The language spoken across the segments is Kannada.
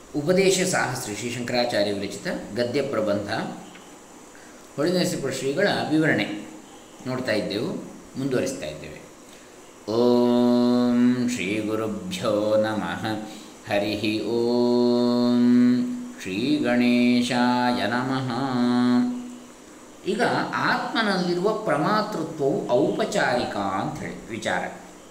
ಉಪದೇಶ ಸಾಹಸ್ರಿ ಶ್ರೀ ಶಂಕರಾಚಾರ್ಯ ವಿರಚಿತ ಗದ್ಯ ಪ್ರಬಂಧ ಹೊಳೆನರಸೀಪುರ ಶ್ರೀಗಳ ವಿವರಣೆ ನೋಡ್ತಾ ಇದ್ದೆವು ಮುಂದುವರಿಸ್ತಾ ಇದ್ದೇವೆ ಓಂ ಶ್ರೀ ಗುರುಭ್ಯೋ ನಮಃ ಹರಿ ಓಂ ಶ್ರೀ ಗಣೇಶಾಯ ನಮಃ ಈಗ ಆತ್ಮನಲ್ಲಿರುವ ಪ್ರಮಾತೃತ್ವವು ಔಪಚಾರಿಕ ಅಂತ ಹೇಳಿ ವಿಚಾರ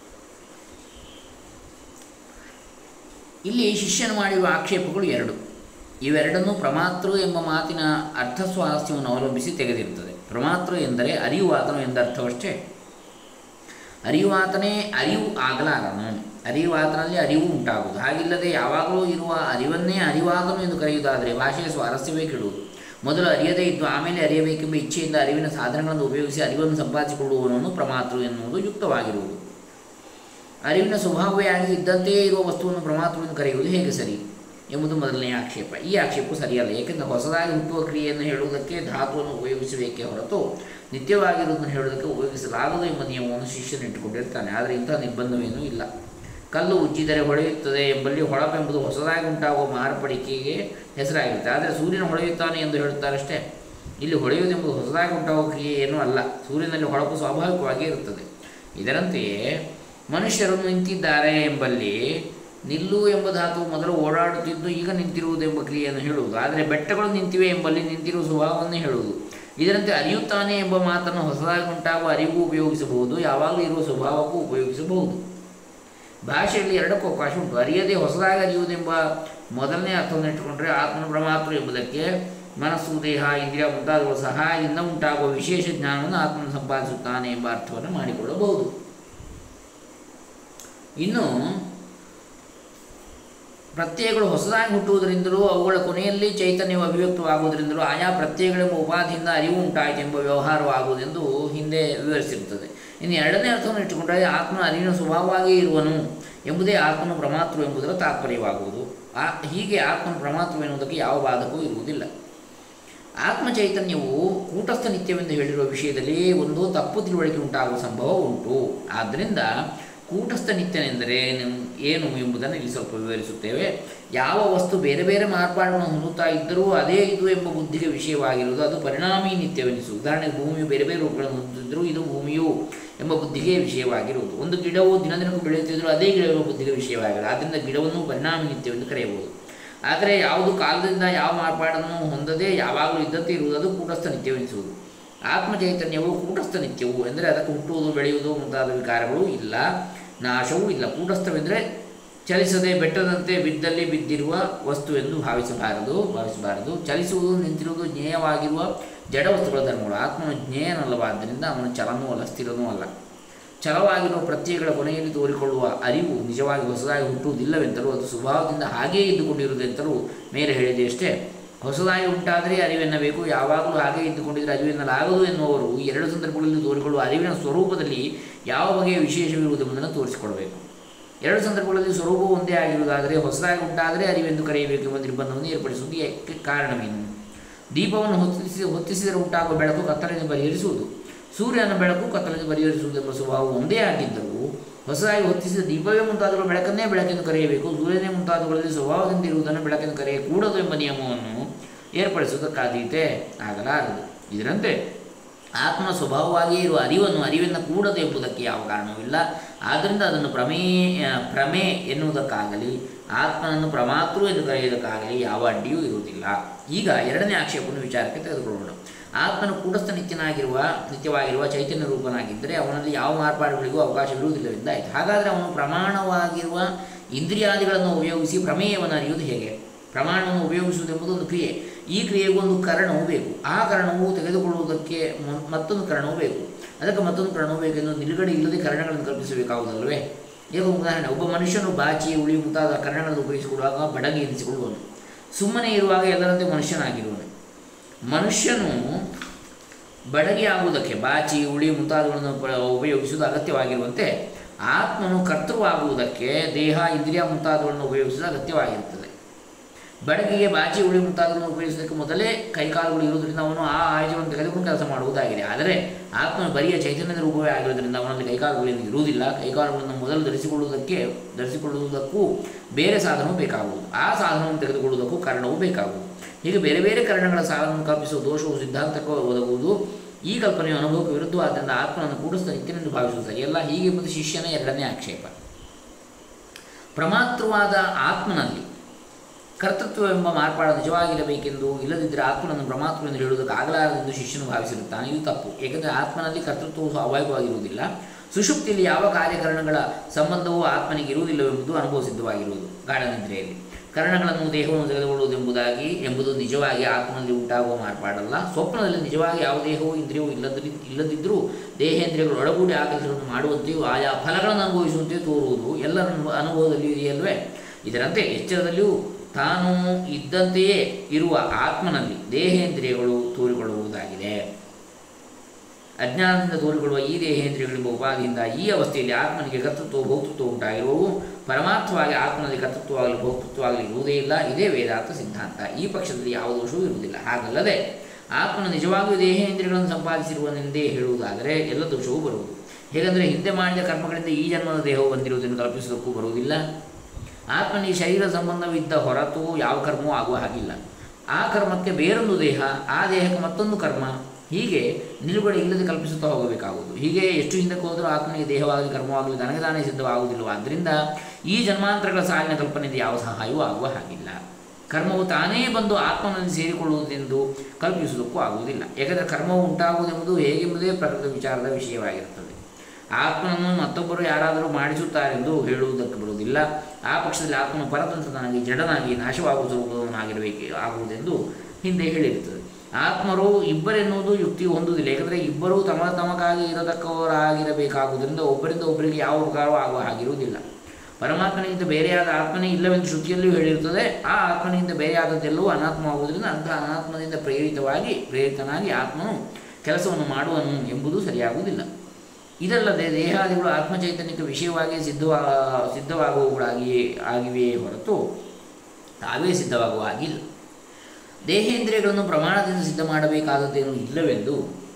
ಇಲ್ಲಿ ಶಿಷ್ಯನು ಮಾಡಿರುವ ಆಕ್ಷೇಪಗಳು ಎರಡು ಇವೆರಡನ್ನೂ ಪ್ರಮಾತೃ ಎಂಬ ಮಾತಿನ ಅರ್ಥ ಸ್ವಾರಸ್ಯವನ್ನು ಅವಲಂಬಿಸಿ ತೆಗೆದಿರುತ್ತದೆ ಪ್ರಮಾತೃ ಎಂದರೆ ಅರಿಯುವಾತನು ಎಂದರ್ಥವಷ್ಟೇ ಅರಿಯುವಾತನೇ ಅರಿವು ಆಗಲಾರನು ಅರಿಯುವಾತನಲ್ಲಿ ಅರಿವು ಉಂಟಾಗುವುದು ಹಾಗಿಲ್ಲದೆ ಯಾವಾಗಲೂ ಇರುವ ಅರಿವನ್ನೇ ಅರಿವಾದನು ಎಂದು ಕರೆಯುವುದಾದರೆ ಭಾಷೆಯ ಸ್ವಾರಸ್ಯವೇ ಕೆಡುವುದು ಮೊದಲು ಅರಿಯದೇ ಇದ್ದು ಆಮೇಲೆ ಅರಿಯಬೇಕೆಂಬ ಇಚ್ಛೆಯಿಂದ ಅರಿವಿನ ಸಾಧನಗಳನ್ನು ಉಪಯೋಗಿಸಿ ಅರಿವನ್ನು ಸಂಪಾದಿಸಿಕೊಳ್ಳುವವನನ್ನು ಪ್ರಮಾತೃ ಎನ್ನುವುದು ಯುಕ್ತವಾಗಿರುವುದು ಅರಿವಿನ ಸ್ವಭಾವವೇ ಆಗಿ ಇದ್ದಂತೆಯೇ ಇರುವ ವಸ್ತುವನ್ನು ಪ್ರಮಾತೃ ಎಂದು ಕರೆಯುವುದು ಹೇಗೆ ಸರಿ ಎಂಬುದು ಮೊದಲನೆಯ ಆಕ್ಷೇಪ ಈ ಆಕ್ಷೇಪವು ಸರಿಯಲ್ಲ ಏಕೆಂದರೆ ಹೊಸದಾಗಿ ಹುಟ್ಟುವ ಕ್ರಿಯೆಯನ್ನು ಹೇಳುವುದಕ್ಕೆ ಧಾತುವನ್ನು ಉಪಯೋಗಿಸಬೇಕೇ ಹೊರತು ನಿತ್ಯವಾಗಿರುವುದನ್ನು ಹೇಳುವುದಕ್ಕೆ ಉಪಯೋಗಿಸಲಾಗದು ಎಂಬ ನಿಯಮವನ್ನು ಶಿಷ್ಯನು ಇಟ್ಟುಕೊಂಡಿರ್ತಾನೆ ಆದರೆ ಇಂತಹ ನಿರ್ಬಂಧವೇನೂ ಇಲ್ಲ ಕಲ್ಲು ಉಜ್ಜಿದರೆ ಹೊಳೆಯುತ್ತದೆ ಎಂಬಲ್ಲಿ ಹೊಳಪೆಂಬುದು ಹೊಸದಾಗಿ ಉಂಟಾಗುವ ಮಾರ್ಪಡಿಕೆಗೆ ಹೆಸರಾಗಿರುತ್ತೆ ಆದರೆ ಸೂರ್ಯನ ಹೊಳೆಯುತ್ತಾನೆ ಎಂದು ಹೇಳುತ್ತಾರಷ್ಟೇ ಇಲ್ಲಿ ಹೊಳೆಯುವುದೆಂಬುದು ಹೊಸದಾಗಿ ಉಂಟಾಗುವ ಕ್ರಿಯೆ ಏನೂ ಅಲ್ಲ ಸೂರ್ಯನಲ್ಲಿ ಹೊಳಪು ಸ್ವಾಭಾವಿಕವಾಗಿ ಇರುತ್ತದೆ ಇದರಂತೆಯೇ ಮನುಷ್ಯರು ನಿಂತಿದ್ದಾರೆ ಎಂಬಲ್ಲಿ ನಿಲ್ಲು ಎಂಬ ಧಾತು ಮೊದಲು ಓಡಾಡುತ್ತಿದ್ದು ಈಗ ನಿಂತಿರುವುದೆಂಬ ಕ್ರಿಯೆಯನ್ನು ಹೇಳುವುದು ಆದರೆ ಬೆಟ್ಟಗಳು ನಿಂತಿವೆ ಎಂಬಲ್ಲಿ ನಿಂತಿರುವ ಸ್ವಭಾವವನ್ನೇ ಹೇಳುವುದು ಇದರಂತೆ ಅರಿಯುತ್ತಾನೆ ಎಂಬ ಮಾತನ್ನು ಹೊಸದಾಗಿ ಉಂಟಾಗುವ ಅರಿವು ಉಪಯೋಗಿಸಬಹುದು ಯಾವಾಗಲೂ ಇರುವ ಸ್ವಭಾವಕ್ಕೂ ಉಪಯೋಗಿಸಬಹುದು ಭಾಷೆಯಲ್ಲಿ ಎರಡಕ್ಕೂ ಅವಕಾಶ ಉಂಟು ಅರಿಯದೆ ಹೊಸದಾಗಿ ಅರಿಯುವುದೆಂಬ ಮೊದಲನೇ ಅರ್ಥವನ್ನು ಇಟ್ಟುಕೊಂಡರೆ ಆತ್ಮನ ಪ್ರಮಾತೃ ಎಂಬುದಕ್ಕೆ ಮನಸ್ಸು ದೇಹ ಇಂದ್ರಿಯ ಮುಂತಾದವುಗಳ ಸಹಾಯದಿಂದ ಉಂಟಾಗುವ ವಿಶೇಷ ಜ್ಞಾನವನ್ನು ಆತ್ಮನ ಸಂಪಾದಿಸುತ್ತಾನೆ ಎಂಬ ಅರ್ಥವನ್ನು ಮಾಡಿಕೊಳ್ಳಬಹುದು ಇನ್ನು ಪ್ರತ್ಯಯಗಳು ಹೊಸದಾಗಿ ಹುಟ್ಟುವುದರಿಂದಲೂ ಅವುಗಳ ಕೊನೆಯಲ್ಲಿ ಚೈತನ್ಯವು ಅಭಿವ್ಯಕ್ತವಾಗುವುದರಿಂದಲೂ ಆಯಾ ಪ್ರತ್ಯಯಗಳೆಂಬ ಉಪಾಧಿಯಿಂದ ಅರಿವು ಉಂಟಾಯಿತು ಎಂಬ ವ್ಯವಹಾರವಾಗುವುದೆಂದು ಹಿಂದೆ ವಿವರಿಸಿರುತ್ತದೆ ಇನ್ನು ಎರಡನೇ ಅರ್ಥವನ್ನು ಇಟ್ಟುಕೊಂಡರೆ ಆತ್ಮನ ಅರಿವಿನ ಸ್ವಭಾವವಾಗಿ ಇರುವನು ಎಂಬುದೇ ಆತ್ಮನ ಪ್ರಮಾತೃ ಎಂಬುದರ ತಾತ್ಪರ್ಯವಾಗುವುದು ಆ ಹೀಗೆ ಆತ್ಮನ ಪ್ರಮಾತೃ ಎನ್ನುವುದಕ್ಕೆ ಯಾವ ಬಾಧಕವೂ ಇರುವುದಿಲ್ಲ ಆತ್ಮ ಚೈತನ್ಯವು ಕೂಟಸ್ಥ ನಿತ್ಯವೆಂದು ಹೇಳಿರುವ ವಿಷಯದಲ್ಲಿ ಒಂದು ತಪ್ಪು ತಿಳುವಳಿಕೆ ಉಂಟಾಗುವ ಸಂಭವ ಉಂಟು ಆದ್ದರಿಂದ ಕೂಟಸ್ಥ ನಿತ್ಯನೆಂದರೆ ಏನು ಎಂಬುದನ್ನು ಇಲ್ಲಿ ಸ್ವಲ್ಪ ವಿವರಿಸುತ್ತೇವೆ ಯಾವ ವಸ್ತು ಬೇರೆ ಬೇರೆ ಮಾರ್ಪಾಡುಗಳನ್ನು ಹೊಂದುತ್ತಾ ಇದ್ದರೂ ಅದೇ ಇದು ಎಂಬ ಬುದ್ಧಿಗೆ ವಿಷಯವಾಗಿರುವುದು ಅದು ಪರಿಣಾಮಿ ನಿತ್ಯವೆನಿಸು ಉದಾಹರಣೆಗೆ ಭೂಮಿಯು ಬೇರೆ ಬೇರೆ ರೂಪಗಳನ್ನು ಹೊಂದಿದ್ದರೂ ಇದು ಭೂಮಿಯು ಎಂಬ ಬುದ್ಧಿಗೆ ವಿಷಯವಾಗಿರುವುದು ಒಂದು ಗಿಡವು ದಿನ ದಿನಕ್ಕೂ ಬೆಳೆಯುತ್ತಿದ್ದರೂ ಅದೇ ಗಿಡ ಎಂಬ ಬುದ್ಧಿಗೆ ವಿಷಯವಾಗಿಲ್ಲ ಆದ್ದರಿಂದ ಗಿಡವನ್ನು ಪರಿಣಾಮಿ ನಿತ್ಯವೆಂದು ಕರೆಯಬಹುದು ಆದರೆ ಯಾವುದು ಕಾಲದಿಂದ ಯಾವ ಮಾರ್ಪಾಡನ್ನು ಹೊಂದದೆ ಯಾವಾಗಲೂ ಇದ್ದಂತೆ ಇರುವುದು ಅದು ಕೂಟಸ್ಥ ನಿತ್ಯವೆನಿಸುವುದು ಆತ್ಮ ಚೈತನ್ಯವು ಕೂಟಸ್ಥ ನಿತ್ಯವು ಎಂದರೆ ಅದಕ್ಕೆ ಹುಟ್ಟುವುದು ಬೆಳೆಯುವುದು ಮುಂತಾದ ವಿಕಾರಗಳು ಇಲ್ಲ ನಾಶವೂ ಇಲ್ಲ ಕೂಟಸ್ಥವೆಂದರೆ ಚಲಿಸದೆ ಬೆಟ್ಟದಂತೆ ಬಿದ್ದಲ್ಲಿ ಬಿದ್ದಿರುವ ವಸ್ತು ಎಂದು ಭಾವಿಸಬಾರದು ಭಾವಿಸಬಾರದು ಚಲಿಸುವುದು ನಿಂತಿರುವುದು ಜ್ಞೇಯವಾಗಿರುವ ಜಡ ವಸ್ತುಗಳ ಧರ್ಮಗಳು ಆತ್ಮನು ಜ್ಞೇಯನಲ್ಲವಾದ್ದರಿಂದ ಅವನು ಚಲನೂ ಅಲ್ಲ ಸ್ಥಿರನೂ ಅಲ್ಲ ಚಲವಾಗಿರುವ ಪ್ರತ್ಯಯಗಳ ಕೊನೆಯಲ್ಲಿ ತೋರಿಕೊಳ್ಳುವ ಅರಿವು ನಿಜವಾಗಿ ಹೊಸದಾಗಿ ಹುಟ್ಟುವುದಿಲ್ಲವೆಂತಲೂ ಅದು ಸ್ವಭಾವದಿಂದ ಹಾಗೇ ಇದ್ದುಕೊಂಡಿರುವುದೆಂತಲೂ ಮೇಲೆ ಹೇಳಿದೆಯಷ್ಟೇ ಹೊಸದಾಗಿ ಉಂಟಾದರೆ ಅರಿವೆನ್ನಬೇಕು ಯಾವಾಗಲೂ ಹಾಗೆ ಇದ್ದುಕೊಂಡಿದ್ದರೆ ಅರಿವೆನ್ನಲಾಗದು ಎನ್ನುವರು ಈ ಎರಡು ಸಂದರ್ಭಗಳಲ್ಲಿ ತೋರಿಕೊಳ್ಳುವ ಅರಿವಿನ ಸ್ವರೂಪದಲ್ಲಿ ಯಾವ ಬಗೆಯ ವಿಶೇಷವಿರುವುದೆಂಬುದನ್ನು ತೋರಿಸಿಕೊಡಬೇಕು ಎರಡು ಸಂದರ್ಭಗಳಲ್ಲಿ ಸ್ವರೂಪವು ಒಂದೇ ಆಗಿರುವುದಾದರೆ ಹೊಸದಾಗಿ ಉಂಟಾದರೆ ಅರಿವೆಂದು ಕರೆಯಬೇಕು ಎಂಬ ನಿರ್ಬಂಧವನ್ನು ಏರ್ಪಡಿಸುವುದು ಏಕೆ ಕಾರಣವೇನು ದೀಪವನ್ನು ಹೊತ್ತಿಸಿ ಹೊತ್ತಿಸಿದರೆ ಉಂಟಾಗುವ ಬೆಳಕು ಕತ್ತಲೆಯನ್ನು ಪರಿಹರಿಸುವುದು ಸೂರ್ಯನ ಬೆಳಕು ಕತ್ತಲೆಯನ್ನು ಪರಿಹರಿಸುವುದು ಎಂಬ ಸ್ವಭಾವ ಒಂದೇ ಆಗಿದ್ದರೂ ಹೊಸದಾಗಿ ಹೊತ್ತಿಸಿದ ದೀಪವೇ ಮುಂತಾದವುಗಳ ಬೆಳಕನ್ನೇ ಬೆಳಕೆಂದು ಕರೆಯಬೇಕು ಸೂರ್ಯನೇ ಮುಂತಾದವುಗಳಲ್ಲಿ ಸ್ವಭಾವದಿಂದ ಇರುವುದನ್ನು ಬೆಳಕೆಂದು ಕರೆಯಕೂಡದು ಎಂಬ ನಿಯಮವನ್ನು ಏರ್ಪಡಿಸುವುದಕ್ಕಾದೀತೆ ಆಗಲಾರದು ಇದರಂತೆ ಆತ್ಮನ ಸ್ವಭಾವವಾಗಿಯೇ ಇರುವ ಅರಿವನ್ನು ಅರಿವಿನ ಕೂಡದು ಎಂಬುದಕ್ಕೆ ಯಾವ ಕಾರಣವಿಲ್ಲ ಆದ್ದರಿಂದ ಅದನ್ನು ಪ್ರಮೇಯ ಪ್ರಮೇ ಎನ್ನುವುದಕ್ಕಾಗಲಿ ಆತ್ಮನನ್ನು ಪ್ರಮಾತೃ ಎಂದು ಕರೆಯುವುದಕ್ಕಾಗಲಿ ಯಾವ ಅಡ್ಡಿಯೂ ಇರುವುದಿಲ್ಲ ಈಗ ಎರಡನೇ ಆಕ್ಷೇಪವನ್ನು ವಿಚಾರಕ್ಕೆ ತೆಗೆದುಕೊಳ್ಳೋಣ ಆತ್ಮನು ಕೂಟಸ್ಥ ನಿತ್ಯನಾಗಿರುವ ನಿತ್ಯವಾಗಿರುವ ಚೈತನ್ಯ ರೂಪನಾಗಿದ್ದರೆ ಅವನಲ್ಲಿ ಯಾವ ಮಾರ್ಪಾಡುಗಳಿಗೂ ಅವಕಾಶವಿರುವುದಿಲ್ಲವೆಂದಾಯಿತು ಹಾಗಾದರೆ ಅವನು ಪ್ರಮಾಣವಾಗಿರುವ ಇಂದ್ರಿಯಾದಿಗಳನ್ನು ಉಪಯೋಗಿಸಿ ಪ್ರಮೇಯವನ್ನು ಅರಿಯುವುದು ಹೇಗೆ ಪ್ರಮಾಣವನ್ನು ಉಪಯೋಗಿಸುವುದೆಂಬುದು ಒಂದು ಕ್ರಿಯೆ ಈ ಕ್ರಿಯೆಗೂ ಒಂದು ಕರಣವು ಬೇಕು ಆ ಕರಣವು ತೆಗೆದುಕೊಳ್ಳುವುದಕ್ಕೆ ಮತ್ತೊಂದು ಕರಣವು ಬೇಕು ಅದಕ್ಕೆ ಮತ್ತೊಂದು ಕರಣವು ಬೇಕೆಂದು ನಿಲುಗಡೆ ಇಲ್ಲದೆ ಕರಣಗಳನ್ನು ಕಲ್ಪಿಸಬೇಕಾಗುವುದಲ್ವೇ ಈಗ ಉದಾಹರಣೆ ಒಬ್ಬ ಮನುಷ್ಯನು ಬಾಚಿ ಉಳಿ ಮುಂತಾದ ಕರಣಗಳನ್ನು ಉಪಯೋಗಿಸಿಕೊಳ್ಳುವಾಗ ಬಡಗಿ ಎನಿಸಿಕೊಳ್ಳುವನು ಸುಮ್ಮನೆ ಇರುವಾಗ ಎಲ್ಲರಂತೆ ಮನುಷ್ಯನಾಗಿರುವನು ಮನುಷ್ಯನು ಬಡಗಿ ಆಗುವುದಕ್ಕೆ ಬಾಚಿ ಉಳಿ ಮುಂತಾದವುಗಳನ್ನು ಉಪಯೋಗಿಸುವುದು ಅಗತ್ಯವಾಗಿರುವಂತೆ ಆತ್ಮನು ಕರ್ತೃವಾಗುವುದಕ್ಕೆ ದೇಹ ಇಂದ್ರಿಯ ಮುಂತಾದವುಗಳನ್ನು ಉಪಯೋಗಿಸುವುದು ಅಗತ್ಯವಾಗಿರುತ್ತದೆ ಬಡಗಿಗೆ ಬಾಚಿ ಉಳಿ ಮುಂತಾದನ್ನು ಉಪಯೋಗಿಸೋದಕ್ಕೆ ಮೊದಲೇ ಕೈಕಾಲುಗಳು ಇರುವುದರಿಂದ ಅವನು ಆ ಆಯುಧವನ್ನು ತೆಗೆದುಕೊಂಡು ಕೆಲಸ ಮಾಡುವುದಾಗಿದೆ ಆದರೆ ಆತ್ಮನ ಬರಿಯ ಚೈತನ್ಯದ ರೂಪವೇ ಆಗಿರುವುದರಿಂದ ಅವನಲ್ಲಿ ಕೈಕಾಲುಗಳೇನು ಇರುವುದಿಲ್ಲ ಕೈಕಾಲುಗಳನ್ನು ಮೊದಲು ಧರಿಸಿಕೊಳ್ಳುವುದಕ್ಕೆ ಧರಿಸಿಕೊಳ್ಳುವುದಕ್ಕೂ ಬೇರೆ ಸಾಧನವು ಬೇಕಾಗುವುದು ಆ ಸಾಧನವನ್ನು ತೆಗೆದುಕೊಳ್ಳುವುದಕ್ಕೂ ಕಾರಣವೂ ಬೇಕಾಗುವುದು ಹೀಗೆ ಬೇರೆ ಬೇರೆ ಕಾರಣಗಳ ಸಾಧನವನ್ನು ಕಲ್ಪಿಸುವ ದೋಷವು ಸಿದ್ಧಾಂತಕ್ಕೆ ಒದಗುವುದು ಈ ಕಲ್ಪನೆಯು ಅನುಭವಕ್ಕೆ ವಿರುದ್ಧವಾದ್ದರಿಂದ ಆತ್ಮನನ್ನು ಕೂಡಿಸಿದ ನಿತ್ಯನೆಂದು ಭಾವಿಸುವುದು ಸರಿಯಲ್ಲ ಹೀಗೆ ಎಂಬುದು ಶಿಷ್ಯನ ಎರಡನೇ ಆಕ್ಷೇಪ ಪ್ರಮಾತೃವಾದ ಆತ್ಮನಲ್ಲಿ ಕರ್ತೃತ್ವವೆಂಬ ಮಾರ್ಪಾಡು ನಿಜವಾಗಿರಬೇಕೆಂದು ಇಲ್ಲದಿದ್ದರೆ ಆತ್ಮನನ್ನು ಪ್ರಮಾತೃ ಎಂದು ಹೇಳುವುದಕ್ಕೆ ಆಗಲಾರದೆಂದು ಶಿಷ್ಯನು ಭಾವಿಸಿರುತ್ತಾನೆ ಇದು ತಪ್ಪು ಏಕೆಂದರೆ ಆತ್ಮನಲ್ಲಿ ಕರ್ತೃತ್ವವು ಸ್ವಾಭಾವಿಕವಾಗಿರುವುದಿಲ್ಲ ಸುಷುಪ್ತಿಯಲ್ಲಿ ಯಾವ ಕಾರ್ಯಕರಣಗಳ ಸಂಬಂಧವೂ ಆತ್ಮನಿಗೆ ಇರುವುದಿಲ್ಲವೆಂಬುದು ಅನುಭವ ಸಿದ್ಧವಾಗಿರುವುದು ಗಾಢನಿದ್ರೆಯಲ್ಲಿ ಕರಣಗಳನ್ನು ದೇಹವನ್ನು ತೆಗೆದುಕೊಳ್ಳುವುದೆಂಬುದಾಗಿ ಎಂಬುದು ನಿಜವಾಗಿ ಆತ್ಮನಲ್ಲಿ ಉಂಟಾಗುವ ಮಾರ್ಪಾಡಲ್ಲ ಸ್ವಪ್ನದಲ್ಲಿ ನಿಜವಾಗಿ ಯಾವ ದೇಹವೂ ಇಂದ್ರಿಯವೂ ಇಲ್ಲದ್ರಿ ಇಲ್ಲದಿದ್ದರೂ ದೇಹೇಂದ್ರಿಯಗಳು ಒಳಗೂಡಿ ಆ ಕೆಲಸವನ್ನು ಮಾಡುವಂತೆಯೂ ಆಯಾ ಫಲಗಳನ್ನು ಅನುಭವಿಸುವಂತೆಯೂ ತೋರುವುದು ಎಲ್ಲರ ಅನುಭವ- ಅನುಭವದಲ್ಲಿಯೂ ಇದೆಯಲ್ವೇ ಇದರಂತೆ ಎಚ್ಚರದಲ್ಲಿಯೂ ತಾನು ಇದ್ದಂತೆಯೇ ಇರುವ ಆತ್ಮನಲ್ಲಿ ದೇಹೇಂದ್ರಿಯಗಳು ತೋರಿಕೊಳ್ಳುವುದಾಗಿದೆ ಅಜ್ಞಾನದಿಂದ ತೋರಿಕೊಳ್ಳುವ ಈ ದೇಹೇಂದ್ರಿಯಗಳೆಂಬ ಉಪಾಧಿಯಿಂದ ಈ ಅವಸ್ಥೆಯಲ್ಲಿ ಆತ್ಮನಿಗೆ ಕರ್ತೃತ್ವ ಭೋಕ್ತೃತ್ವ ಉಂಟಾಗಿರುವವು ಪರಮಾರ್ಥವಾಗಿ ಆತ್ಮನಲ್ಲಿ ಕರ್ತೃತ್ವವಾಗಲಿ ಭೋಕ್ತೃತ್ವವಾಗಲಿ ಇರುವುದೇ ಇಲ್ಲ ಇದೇ ವೇದಾಂತ ಸಿದ್ಧಾಂತ ಈ ಪಕ್ಷದಲ್ಲಿ ಯಾವ ದೋಷವೂ ಇರುವುದಿಲ್ಲ ಹಾಗಲ್ಲದೆ ಆತ್ಮನು ನಿಜವಾಗಿಯೂ ದೇಹೇಂದ್ರಿಯಗಳನ್ನು ಸಂಪಾದಿಸಿರುವನೆಂದೇ ಹೇಳುವುದಾದರೆ ಎಲ್ಲ ದೋಷವೂ ಬರುವುದು ಹೇಗೆಂದರೆ ಹಿಂದೆ ಮಾಡಿದ ಕರ್ಮಗಳಿಂದ ಈ ಜನ್ಮದ ದೇಹವು ಬಂದಿರುವುದನ್ನು ಕಲ್ಪಿಸುವುದಕ್ಕೂ ಬರುವುದಿಲ್ಲ ಆತ್ಮನಿಗೆ ಶರೀರ ಸಂಬಂಧವಿದ್ದ ಹೊರತು ಯಾವ ಕರ್ಮವೂ ಆಗುವ ಹಾಗಿಲ್ಲ ಆ ಕರ್ಮಕ್ಕೆ ಬೇರೊಂದು ದೇಹ ಆ ದೇಹಕ್ಕೆ ಮತ್ತೊಂದು ಕರ್ಮ ಹೀಗೆ ನಿಲುಗಡೆ ಇಲ್ಲದೆ ಕಲ್ಪಿಸುತ್ತಾ ಹೋಗಬೇಕಾಗುವುದು ಹೀಗೆ ಎಷ್ಟು ಹಿಂದಕ್ಕೆ ಹೋದರೂ ಆತ್ಮನಿಗೆ ದೇಹವಾಗಲಿ ಕರ್ಮವಾಗಲಿ ತನಗೆ ತಾನೇ ಸಿದ್ಧವಾಗುವುದಿಲ್ಲ ಆದ್ದರಿಂದ ಈ ಜನ್ಮಾಂತರಗಳ ಸಾಲಿನ ಕಲ್ಪನೆಯಿಂದ ಯಾವ ಸಹಾಯವೂ ಆಗುವ ಹಾಗಿಲ್ಲ ಕರ್ಮವು ತಾನೇ ಬಂದು ಆತ್ಮನಲ್ಲಿ ಸೇರಿಕೊಳ್ಳುವುದೆಂದು ಕಲ್ಪಿಸುವುದಕ್ಕೂ ಆಗುವುದಿಲ್ಲ ಏಕೆಂದರೆ ಕರ್ಮವು ಉಂಟಾಗುವುದೆಂಬುದು ಹೇಗೆಂಬುದೇ ಪ್ರಕೃತ ವಿಚಾರದ ವಿಷಯವಾಗಿರುತ್ತದೆ ಆತ್ಮನನ್ನು ಮತ್ತೊಬ್ಬರು ಯಾರಾದರೂ ಮಾಡಿಸುತ್ತಾರೆಂದು ಹೇಳುವುದಕ್ಕೆ ಬರುವುದಿಲ್ಲ ಆ ಪಕ್ಷದಲ್ಲಿ ಆತ್ಮನು ಪರತಂತ್ರನಾಗಿ ಜಡನಾಗಿ ನಾಶವಾಗುವ ಸ್ವರೂಪವನ್ನಾಗಿರಬೇಕು ಆಗುವುದೆಂದು ಹಿಂದೆ ಹೇಳಿರುತ್ತದೆ ಆತ್ಮರು ಇಬ್ಬರೆನ್ನುವುದು ಯುಕ್ತಿ ಹೊಂದುವುದಿಲ್ಲ ಏಕೆಂದರೆ ಇಬ್ಬರೂ ತಮ ತಮಗಾಗಿ ಇರತಕ್ಕವರಾಗಿರಬೇಕಾಗುವುದರಿಂದ ಒಬ್ಬರಿಂದ ಒಬ್ಬರಿಗೆ ಯಾವ ಉಪಕಾರವೂ ಆಗುವ ಹಾಗಿರುವುದಿಲ್ಲ ಪರಮಾತ್ಮನಿಗಿಂತ ಬೇರೆಯಾದ ಆತ್ಮನೇ ಇಲ್ಲವೆಂದು ಶ್ರುತಿಯಲ್ಲಿಯೂ ಹೇಳಿರುತ್ತದೆ ಆ ಆತ್ಮನಿಗಿಂತ ಬೇರೆಯಾದದ್ದೆಲ್ಲವೂ ಅನಾತ್ಮವಾಗುವುದರಿಂದ ಅಂತಹ ಅನಾತ್ಮದಿಂದ ಪ್ರೇರಿತವಾಗಿ ಪ್ರೇರಿತನಾಗಿ ಆತ್ಮನು ಕೆಲಸವನ್ನು ಮಾಡುವನು ಎಂಬುದು ಸರಿಯಾಗುವುದಿಲ್ಲ ಇದಲ್ಲದೆ ದೇಹಾದಿಗಳು ಆತ್ಮಚೈತನ್ಯಕ್ಕೆ ವಿಷಯವಾಗಿ ಸಿದ್ಧವಾ ಸಿದ್ಧವಾಗುವವುಗಳಾಗಿಯೇ ಆಗಿವೆಯೇ ಹೊರತು ತಾವೇ ಸಿದ್ಧವಾಗುವ ಹಾಗಿಲ್ಲ ದೇಹೇಂದ್ರಿಯಗಳನ್ನು ಪ್ರಮಾಣದಿಂದ ಸಿದ್ಧ ಮಾಡಬೇಕಾದದ್ದೇನು ಇಲ್ಲವೆಂದು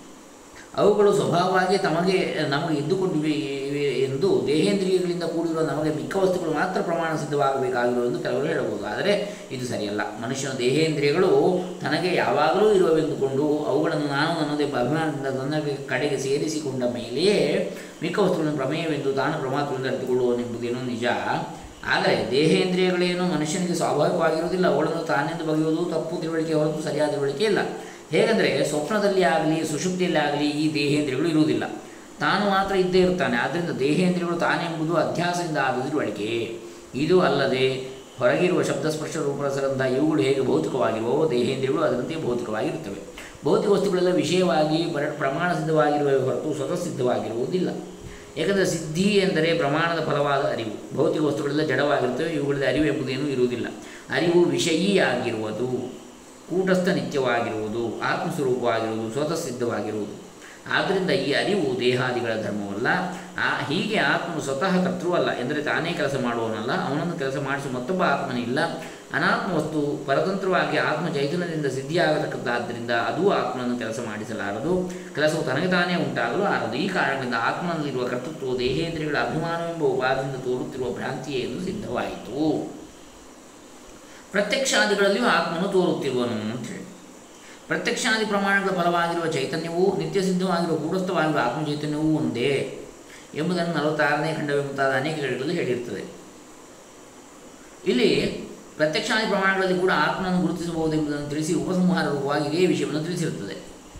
ಅವುಗಳು ಸ್ವಭಾವವಾಗಿ ತಮಗೆ ನಮಗೆ ಇದ್ದುಕೊಂಡಿವೆ ಇವೆ ಎಂದು ದೇಹೇಂದ್ರಿಯಗಳಿಂದ ಕೂಡಿರುವ ನಮಗೆ ಮಿಕ್ಕ ವಸ್ತುಗಳು ಮಾತ್ರ ಪ್ರಮಾಣ ಸಿದ್ಧವಾಗಬೇಕಾಗಿರುವ ಎಂದು ಕೆಲವರು ಹೇಳಬಹುದು ಆದರೆ ಇದು ಸರಿಯಲ್ಲ ಮನುಷ್ಯನ ದೇಹೇಂದ್ರಿಯಗಳು ತನಗೆ ಯಾವಾಗಲೂ ಇರುವವೆಂದುಕೊಂಡು ಅವುಗಳನ್ನು ನಾನು ನನ್ನದೆಂಬ ಅಭಿಮಾನದಿಂದ ನನ್ನ ಕಡೆಗೆ ಸೇರಿಸಿಕೊಂಡ ಮೇಲೆಯೇ ಮಿಕ್ಕ ವಸ್ತುಗಳನ್ನು ಪ್ರಮೇಯವೆಂದು ತಾನು ಪ್ರಮಾತ್ರದಿಂದ ಅರಿತುಕೊಳ್ಳುವನೆಂಬುದೇನೋ ನಿಜ ಆದರೆ ದೇಹೇಂದ್ರಿಯಗಳೇನು ಮನುಷ್ಯನಿಗೆ ಸ್ವಾಭಾವಿಕವಾಗಿರುವುದಿಲ್ಲ ಅವುಗಳನ್ನು ತಾನೆಂದು ಬಗೆಯುವುದು ತಪ್ಪು ತಿಳುವಳಿಕೆ ಹೊರತು ಸರಿಯಾದ ತಿಳುವಳಿಕೆ ಇಲ್ಲ ಹೇಗೆಂದರೆ ಸ್ವಪ್ನದಲ್ಲಿ ಆಗಲಿ ಸುಷುಪ್ತಿಯಲ್ಲಿ ಆಗಲಿ ಈ ದೇಹೇಂದ್ರಿಯಗಳು ಇರುವುದಿಲ್ಲ ತಾನು ಮಾತ್ರ ಇದ್ದೇ ಇರ್ತಾನೆ ಆದ್ದರಿಂದ ದೇಹೇಂದ್ರಿಯಗಳು ತಾನೆಂಬುದು ಅಧ್ಯಾಸದಿಂದ ಆದ ತಿಳುವಳಿಕೆ ಇದು ಅಲ್ಲದೆ ಹೊರಗಿರುವ ಶಬ್ದ ಸ್ಪರ್ಶ ರೂಪರಸರಂಥ ಇವುಗಳು ಹೇಗೆ ಭೌತಿಕವಾಗಿರುವವೋ ದೇಹೇಂದ್ರಿಯಗಳು ಅದರಂತೆ ಭೌತಿಕವಾಗಿರುತ್ತವೆ ಭೌತಿಕ ವಸ್ತುಗಳೆಲ್ಲ ವಿಷಯವಾಗಿ ಪರ ಪ್ರಮಾಣ ಸಿದ್ಧವಾಗಿರುವ ಹೊರತು ಸ್ವತಃ ಸಿದ್ಧವಾಗಿರುವುದಿಲ್ಲ ಏಕೆಂದರೆ ಸಿದ್ಧಿ ಎಂದರೆ ಪ್ರಮಾಣದ ಫಲವಾದ ಅರಿವು ಭೌತಿಕ ವಸ್ತುಗಳೆಲ್ಲ ಜಡವಾಗಿರುತ್ತವೆ ಇವುಗಳಲ್ಲಿ ಅರಿವು ಎಂಬುದೇನೂ ಇರುವುದಿಲ್ಲ ಅರಿವು ವಿಷಯೀಯಾಗಿರುವುದು ಕೂಟಸ್ಥ ನಿತ್ಯವಾಗಿರುವುದು ಆತ್ಮಸ್ವರೂಪವಾಗಿರುವುದು ಸ್ವತಃ ಸಿದ್ಧವಾಗಿರುವುದು ಆದ್ದರಿಂದ ಈ ಅರಿವು ದೇಹಾದಿಗಳ ಧರ್ಮವಲ್ಲ ಆ ಹೀಗೆ ಆತ್ಮನು ಸ್ವತಃ ಕರ್ತೃವಲ್ಲ ಎಂದರೆ ತಾನೇ ಕೆಲಸ ಮಾಡುವವನಲ್ಲ ಅವನನ್ನು ಕೆಲಸ ಮಾಡಿಸುವ ಮತ್ತೊಬ್ಬ ಆತ್ಮನಿಲ್ಲ ಅನಾತ್ಮ ವಸ್ತು ಪರತಂತ್ರವಾಗಿ ಆತ್ಮ ಚೈತನ್ಯದಿಂದ ಸಿದ್ಧಿಯಾಗತಕ್ಕದ್ದಾದ್ದರಿಂದ ಅದೂ ಆತ್ಮನನ್ನು ಕೆಲಸ ಮಾಡಿಸಲಾರದು ಕೆಲಸವು ತನಗೆ ತಾನೇ ಉಂಟಾಗಲು ಆರದು ಈ ಕಾರಣದಿಂದ ಆತ್ಮನಲ್ಲಿರುವ ಕರ್ತೃತ್ವವು ದೇಹೇಂದ್ರಿಯಗಳ ಅಭಿಮಾನವೆಂಬ ಉಪಾದಿಯಿಂದ ತೋರುತ್ತಿರುವ ಭ್ರಾಂತಿಯೇ ಎಂದು ಸಿದ್ಧವಾಯಿತು ಪ್ರತ್ಯಕ್ಷಾದಿಗಳಲ್ಲಿಯೂ ಆತ್ಮನು ತೋರುತ್ತಿರುವನು ಅಂತೇಳಿ ಪ್ರತ್ಯಕ್ಷಾದಿ ಪ್ರಮಾಣಗಳ ಫಲವಾಗಿರುವ ಚೈತನ್ಯವೂ ನಿತ್ಯ ಸಿದ್ಧವಾಗಿರುವ ಕೂಡಸ್ಥವಾಗಿರುವ ಆತ್ಮಚೈತನ್ಯವೂ ಒಂದೇ ಎಂಬುದನ್ನು ನಲವತ್ತಾರನೇ ಖಂಡವೇ ಮುಂತಾದ ಅನೇಕ ಕಡೆಗಳಲ್ಲಿ ಹೇಳಿರ್ತದೆ ಇಲ್ಲಿ ಪ್ರತ್ಯಕ್ಷಾದಿ ಪ್ರಮಾಣಗಳಲ್ಲಿ ಕೂಡ ಆತ್ಮನನ್ನು ಗುರುತಿಸಬಹುದೆಂಬುದನ್ನು ತಿಳಿಸಿ ಉಪಸಂಹಾರ ರೂಪವಾಗಿ ಇದೇ ವಿಷಯವನ್ನು ತಿಳಿಸಿರುತ್ತದೆ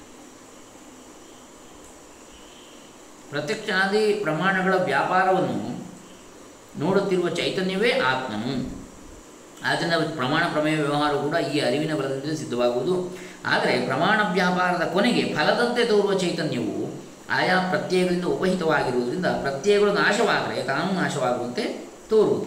ಪ್ರತ್ಯಕ್ಷಾದಿ ಪ್ರಮಾಣಗಳ ವ್ಯಾಪಾರವನ್ನು ನೋಡುತ್ತಿರುವ ಚೈತನ್ಯವೇ ಆತ್ಮನು ಆದ್ದರಿಂದ ಪ್ರಮಾಣ ಪ್ರಮೇಯ ವ್ಯವಹಾರ ಕೂಡ ಈ ಅರಿವಿನ ಬಲದಿಂದ ಸಿದ್ಧವಾಗುವುದು ಆದರೆ ಪ್ರಮಾಣ ವ್ಯಾಪಾರದ ಕೊನೆಗೆ ಫಲದಂತೆ ತೋರುವ ಚೈತನ್ಯವು ಆಯಾ ಪ್ರತ್ಯಯಗಳಿಂದ ಉಪಹಿತವಾಗಿರುವುದರಿಂದ ಪ್ರತ್ಯಯಗಳು ನಾಶವಾದರೆ ತಾನು ನಾಶವಾಗುವಂತೆ ತೋರುವುದು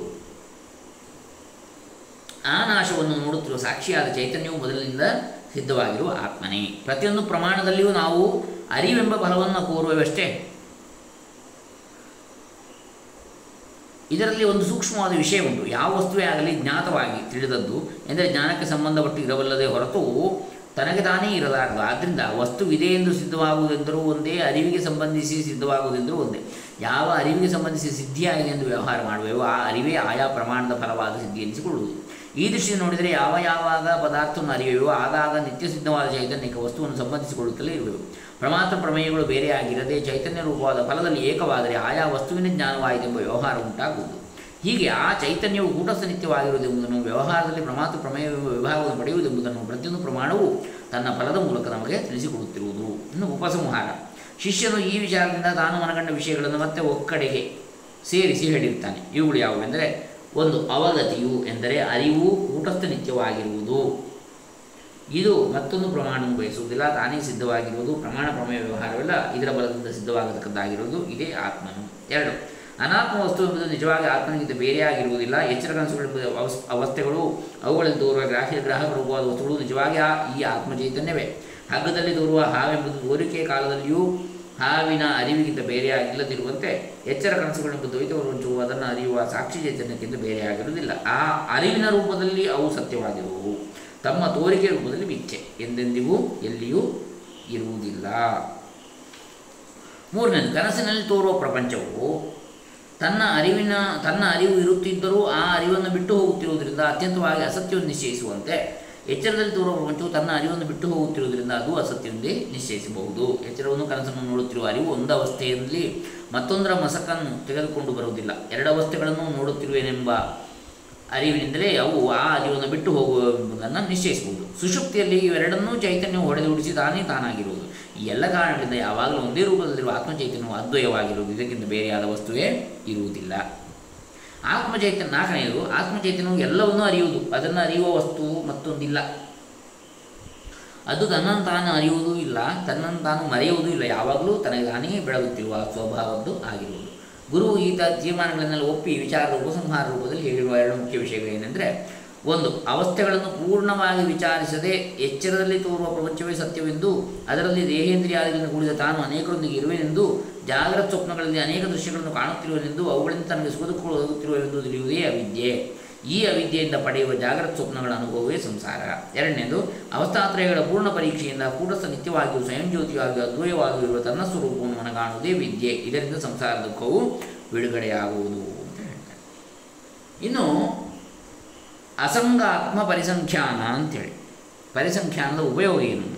ಆ ನಾಶವನ್ನು ನೋಡುತ್ತಿರುವ ಸಾಕ್ಷಿಯಾದ ಚೈತನ್ಯವು ಮೊದಲಿನಿಂದ ಸಿದ್ಧವಾಗಿರುವ ಆತ್ಮನೇ ಪ್ರತಿಯೊಂದು ಪ್ರಮಾಣದಲ್ಲಿಯೂ ನಾವು ಅರಿವೆಂಬ ಫಲವನ್ನು ಕೋರುವವಷ್ಟೇ ಇದರಲ್ಲಿ ಒಂದು ಸೂಕ್ಷ್ಮವಾದ ವಿಷಯ ಉಂಟು ಯಾವ ವಸ್ತುವೇ ಆಗಲಿ ಜ್ಞಾತವಾಗಿ ತಿಳಿದದ್ದು ಎಂದರೆ ಜ್ಞಾನಕ್ಕೆ ಸಂಬಂಧಪಟ್ಟು ಇರಬಲ್ಲದೆ ಹೊರತು ತನಗೆ ತಾನೇ ಇರಲಾರದು ಆದ್ದರಿಂದ ವಸ್ತುವಿದೆ ಎಂದು ಸಿದ್ಧವಾಗುವುದೆಂದರೂ ಒಂದೇ ಅರಿವಿಗೆ ಸಂಬಂಧಿಸಿ ಸಿದ್ಧವಾಗುವುದೆಂದರೂ ಒಂದೇ ಯಾವ ಅರಿವಿಗೆ ಸಂಬಂಧಿಸಿ ಸಿದ್ಧಿಯಾಗಿದೆ ಎಂದು ವ್ಯವಹಾರ ಮಾಡುವೆವೋ ಆ ಅರಿವೇ ಆಯಾ ಪ್ರಮಾಣದ ಫಲವಾದ ಸಿದ್ಧಿ ಎನಿಸಿಕೊಳ್ಳುವುದು ಈ ದೃಷ್ಟಿಯಿಂದ ನೋಡಿದರೆ ಯಾವ ಯಾವಾಗ ಪದಾರ್ಥವನ್ನು ಅರಿವೆಯೋ ಆಗಾಗ ನಿತ್ಯ ಸಿದ್ಧವಾದ ಚೈತನ್ಯಕ್ಕೆ ವಸ್ತುವನ್ನು ಸಂಬಂಧಿಸಿಕೊಳ್ಳುತ್ತಲೇ ಇರುವೆವು ಪ್ರಮಾತ್ರ ಪ್ರಮೇಯಗಳು ಬೇರೆಯಾಗಿರದೆ ಚೈತನ್ಯ ರೂಪವಾದ ಫಲದಲ್ಲಿ ಏಕವಾದರೆ ಆಯಾ ವಸ್ತುವಿನ ಜ್ಞಾನವಾಯಿತೆಂಬ ವ್ಯವಹಾರ ಉಂಟಾಗುವುದು ಹೀಗೆ ಆ ಚೈತನ್ಯವು ಕೂಟಸ್ಥ ನಿತ್ಯವಾಗಿರುವುದೆಂಬುದನ್ನು ವ್ಯವಹಾರದಲ್ಲಿ ಪ್ರಮಾತ್ರ ಪ್ರಮೇಯವೆಂಬ ವಿಭಾಗವನ್ನು ಪಡೆಯುವುದೆಂಬುದನ್ನು ಪ್ರತಿಯೊಂದು ಪ್ರಮಾಣವು ತನ್ನ ಫಲದ ಮೂಲಕ ನಮಗೆ ತಿಳಿಸಿಕೊಡುತ್ತಿರುವುದು ಇನ್ನು ಉಪಸಂಹಾರ ಶಿಷ್ಯನು ಈ ವಿಚಾರದಿಂದ ತಾನು ಮನಗಂಡ ವಿಷಯಗಳನ್ನು ಮತ್ತೆ ಒಕ್ಕಡೆಗೆ ಸೇರಿಸಿ ಹೇಳಿರ್ತಾನೆ ಇವುಗಳು ಯಾವುವೆಂದರೆ ಒಂದು ಅವಗತಿಯು ಎಂದರೆ ಅರಿವು ಕೂಟಸ್ಥ ನಿತ್ಯವಾಗಿರುವುದು ಇದು ಮತ್ತೊಂದು ಪ್ರಮಾಣವನ್ನು ಬಯಸುವುದಿಲ್ಲ ತಾನೇ ಸಿದ್ಧವಾಗಿರುವುದು ಪ್ರಮಾಣ ಪ್ರಮೇಯ ವ್ಯವಹಾರವಿಲ್ಲ ಇದರ ಬಲದಿಂದ ಸಿದ್ಧವಾಗತಕ್ಕದ್ದಾಗಿರುವುದು ಇದೇ ಆತ್ಮನು ಎರಡು ಅನಾತ್ಮ ವಸ್ತು ಎಂಬುದು ನಿಜವಾಗಿ ಆತ್ಮನಿಗಿಂತ ಬೇರೆಯಾಗಿರುವುದಿಲ್ಲ ಎಚ್ಚರ ಕನಸುಗಳೆಂಬ ಅವಸ್ ಅವಸ್ಥೆಗಳು ಅವುಗಳಲ್ಲಿ ತೋರುವ ಗ್ರಾಹ್ಯ ಗ್ರಾಹಕ ರೂಪವಾದ ವಸ್ತುಗಳು ನಿಜವಾಗಿ ಆ ಈ ಆತ್ಮ ಚೈತನ್ಯವೇ ಹಗ್ಗದಲ್ಲಿ ತೋರುವ ಹಾವೆಂಬುದು ತೋರಿಕೆಯ ಕಾಲದಲ್ಲಿಯೂ ಹಾವಿನ ಅರಿವಿಗಿಂತ ಬೇರೆಯಾಗಿಲ್ಲದಿರುವಂತೆ ಎಚ್ಚರ ಕನಸುಗಳೆಂಬ ದ್ವೈತವನ್ನು ಹಂಚುವ ಅದನ್ನು ಅರಿಯುವ ಸಾಕ್ಷಿ ಚೈತನ್ಯಕ್ಕಿಂತ ಬೇರೆಯಾಗಿರುವುದಿಲ್ಲ ಆ ಅರಿವಿನ ರೂಪದಲ್ಲಿ ಅವು ಸತ್ಯವಾಗಿರುವವು ತಮ್ಮ ತೋರಿಕೆ ರೂಪದಲ್ಲಿ ಮಿಥ್ಯೆ ಎಂದೆಂದಿಗೂ ಎಲ್ಲಿಯೂ ಇರುವುದಿಲ್ಲ ಮೂರನೇದು ಕನಸಿನಲ್ಲಿ ತೋರುವ ಪ್ರಪಂಚವು ತನ್ನ ಅರಿವಿನ ತನ್ನ ಅರಿವು ಇರುತ್ತಿದ್ದರೂ ಆ ಅರಿವನ್ನು ಬಿಟ್ಟು ಹೋಗುತ್ತಿರುವುದರಿಂದ ಅತ್ಯಂತವಾಗಿ ಅಸತ್ಯವನ್ನು ನಿಶ್ಚಯಿಸುವಂತೆ ಎಚ್ಚರದಲ್ಲಿ ತೋರುವ ಪ್ರಪಂಚವು ತನ್ನ ಅರಿವನ್ನು ಬಿಟ್ಟು ಹೋಗುತ್ತಿರುವುದರಿಂದ ಅದು ಅಸತ್ಯವೆಂದೇ ನಿಶ್ಚಯಿಸಬಹುದು ಎಚ್ಚರವನ್ನು ಕನಸನ್ನು ನೋಡುತ್ತಿರುವ ಅರಿವು ಒಂದು ಅವಸ್ಥೆಯಲ್ಲಿ ಮತ್ತೊಂದರ ಮಸಕನ್ನು ತೆಗೆದುಕೊಂಡು ಬರುವುದಿಲ್ಲ ಎರಡು ಅವಸ್ಥೆಗಳನ್ನು ನೋಡುತ್ತಿರುವೆನೆಂಬ ಅರಿವಿನಿಂದಲೇ ಅವು ಆ ಅರಿವನ್ನು ಬಿಟ್ಟು ಹೋಗುವ ಎಂಬುದನ್ನು ನಿಶ್ಚಯಿಸಬಹುದು ಸುಷುಪ್ತಿಯಲ್ಲಿ ಇವೆರಡನ್ನೂ ಚೈತನ್ಯವು ಹೊಡೆದುಡಿಸಿ ತಾನೇ ತಾನಾಗಿರುವುದು ಈ ಎಲ್ಲ ಕಾರಣಗಳಿಂದ ಯಾವಾಗಲೂ ಒಂದೇ ರೂಪದಲ್ಲಿರುವ ಆತ್ಮಚೈತನ್ಯವು ಅದ್ವಯವಾಗಿರುವುದು ಇದಕ್ಕಿಂತ ಬೇರೆಯಾದ ವಸ್ತುವೇ ಇರುವುದಿಲ್ಲ ಆತ್ಮಚೈತನ್ಯ ನಾಲ್ಕನೆಯದು ಆತ್ಮಚೈತನ್ಯವು ಎಲ್ಲವನ್ನೂ ಅರಿಯುವುದು ಅದನ್ನು ಅರಿಯುವ ವಸ್ತು ಮತ್ತೊಂದಿಲ್ಲ ಅದು ತನ್ನನ್ನು ತಾನು ಅರಿಯುವುದೂ ಇಲ್ಲ ತನ್ನನ್ನು ತಾನು ಮರೆಯುವುದೂ ಇಲ್ಲ ಯಾವಾಗಲೂ ತನಗೆ ತಾನೇ ಬೆಳಗುತ್ತಿರುವ ಸ್ವಭಾವದ್ದು ಆಗಿರುವುದು ಗುರು ಈತ ತೀರ್ಮಾನಗಳನ್ನೆಲ್ಲ ಒಪ್ಪಿ ವಿಚಾರದ ಉಪಸಂಹಾರ ರೂಪದಲ್ಲಿ ಹೇಳಿರುವ ಎರಡು ಮುಖ್ಯ ವಿಷಯಗಳೇನೆಂದರೆ ಒಂದು ಅವಸ್ಥೆಗಳನ್ನು ಪೂರ್ಣವಾಗಿ ವಿಚಾರಿಸದೆ ಎಚ್ಚರದಲ್ಲಿ ತೋರುವ ಪ್ರಪಂಚವೇ ಸತ್ಯವೆಂದು ಅದರಲ್ಲಿ ದೇಹೇಂದ್ರಿಯಾದಿಗಳಿಂದ ಕೂಡಿದ ತಾನು ಅನೇಕರೊಂದಿಗೆ ಇರುವೆನೆಂದು ಜಾಗ್ರತ ಸ್ವಪ್ನಗಳಲ್ಲಿ ಅನೇಕ ದೃಶ್ಯಗಳನ್ನು ಕಾಣುತ್ತಿರುವನೆಂದು ಅವುಗಳಿಂದ ತನಗೆ ಸುಖದುಃಖಗಳು ಒದಗುತ್ತಿರುವೆಂದು ತಿಳಿಯುವುದೇ ಅವಿದ್ಯೆ ಈ ಅವಿದ್ಯೆಯಿಂದ ಪಡೆಯುವ ಜಾಗ್ರತ ಸ್ವಪ್ನಗಳ ಅನುಭವವೇ ಸಂಸಾರ ಎರಡನೇದು ಅವಸ್ಥಾತ್ರಯಗಳ ಪೂರ್ಣ ಪರೀಕ್ಷೆಯಿಂದ ಕೂಟಸ್ಥ ನಿತ್ಯವಾಗಿಯೂ ಸ್ವಯಂಜ್ಯೋತಿಯಾಗಿಯೂ ಅದ್ವಯವಾಗಿಯೂ ಇರುವ ತನ್ನ ಸ್ವರೂಪವನ್ನು ಮನಗಾಣುವುದೇ ವಿದ್ಯೆ ಇದರಿಂದ ಸಂಸಾರ ದುಃಖವು ಬಿಡುಗಡೆಯಾಗುವುದು ಅಂತ ಹೇಳ್ತಾರೆ ಇನ್ನು ಅಸಂಗಾತ್ಮ ಪರಿಸಂಖ್ಯಾನ ಅಂಥೇಳಿ ಪರಿಸಂಖ್ಯಾನದ ಉಪಯೋಗ ಏನು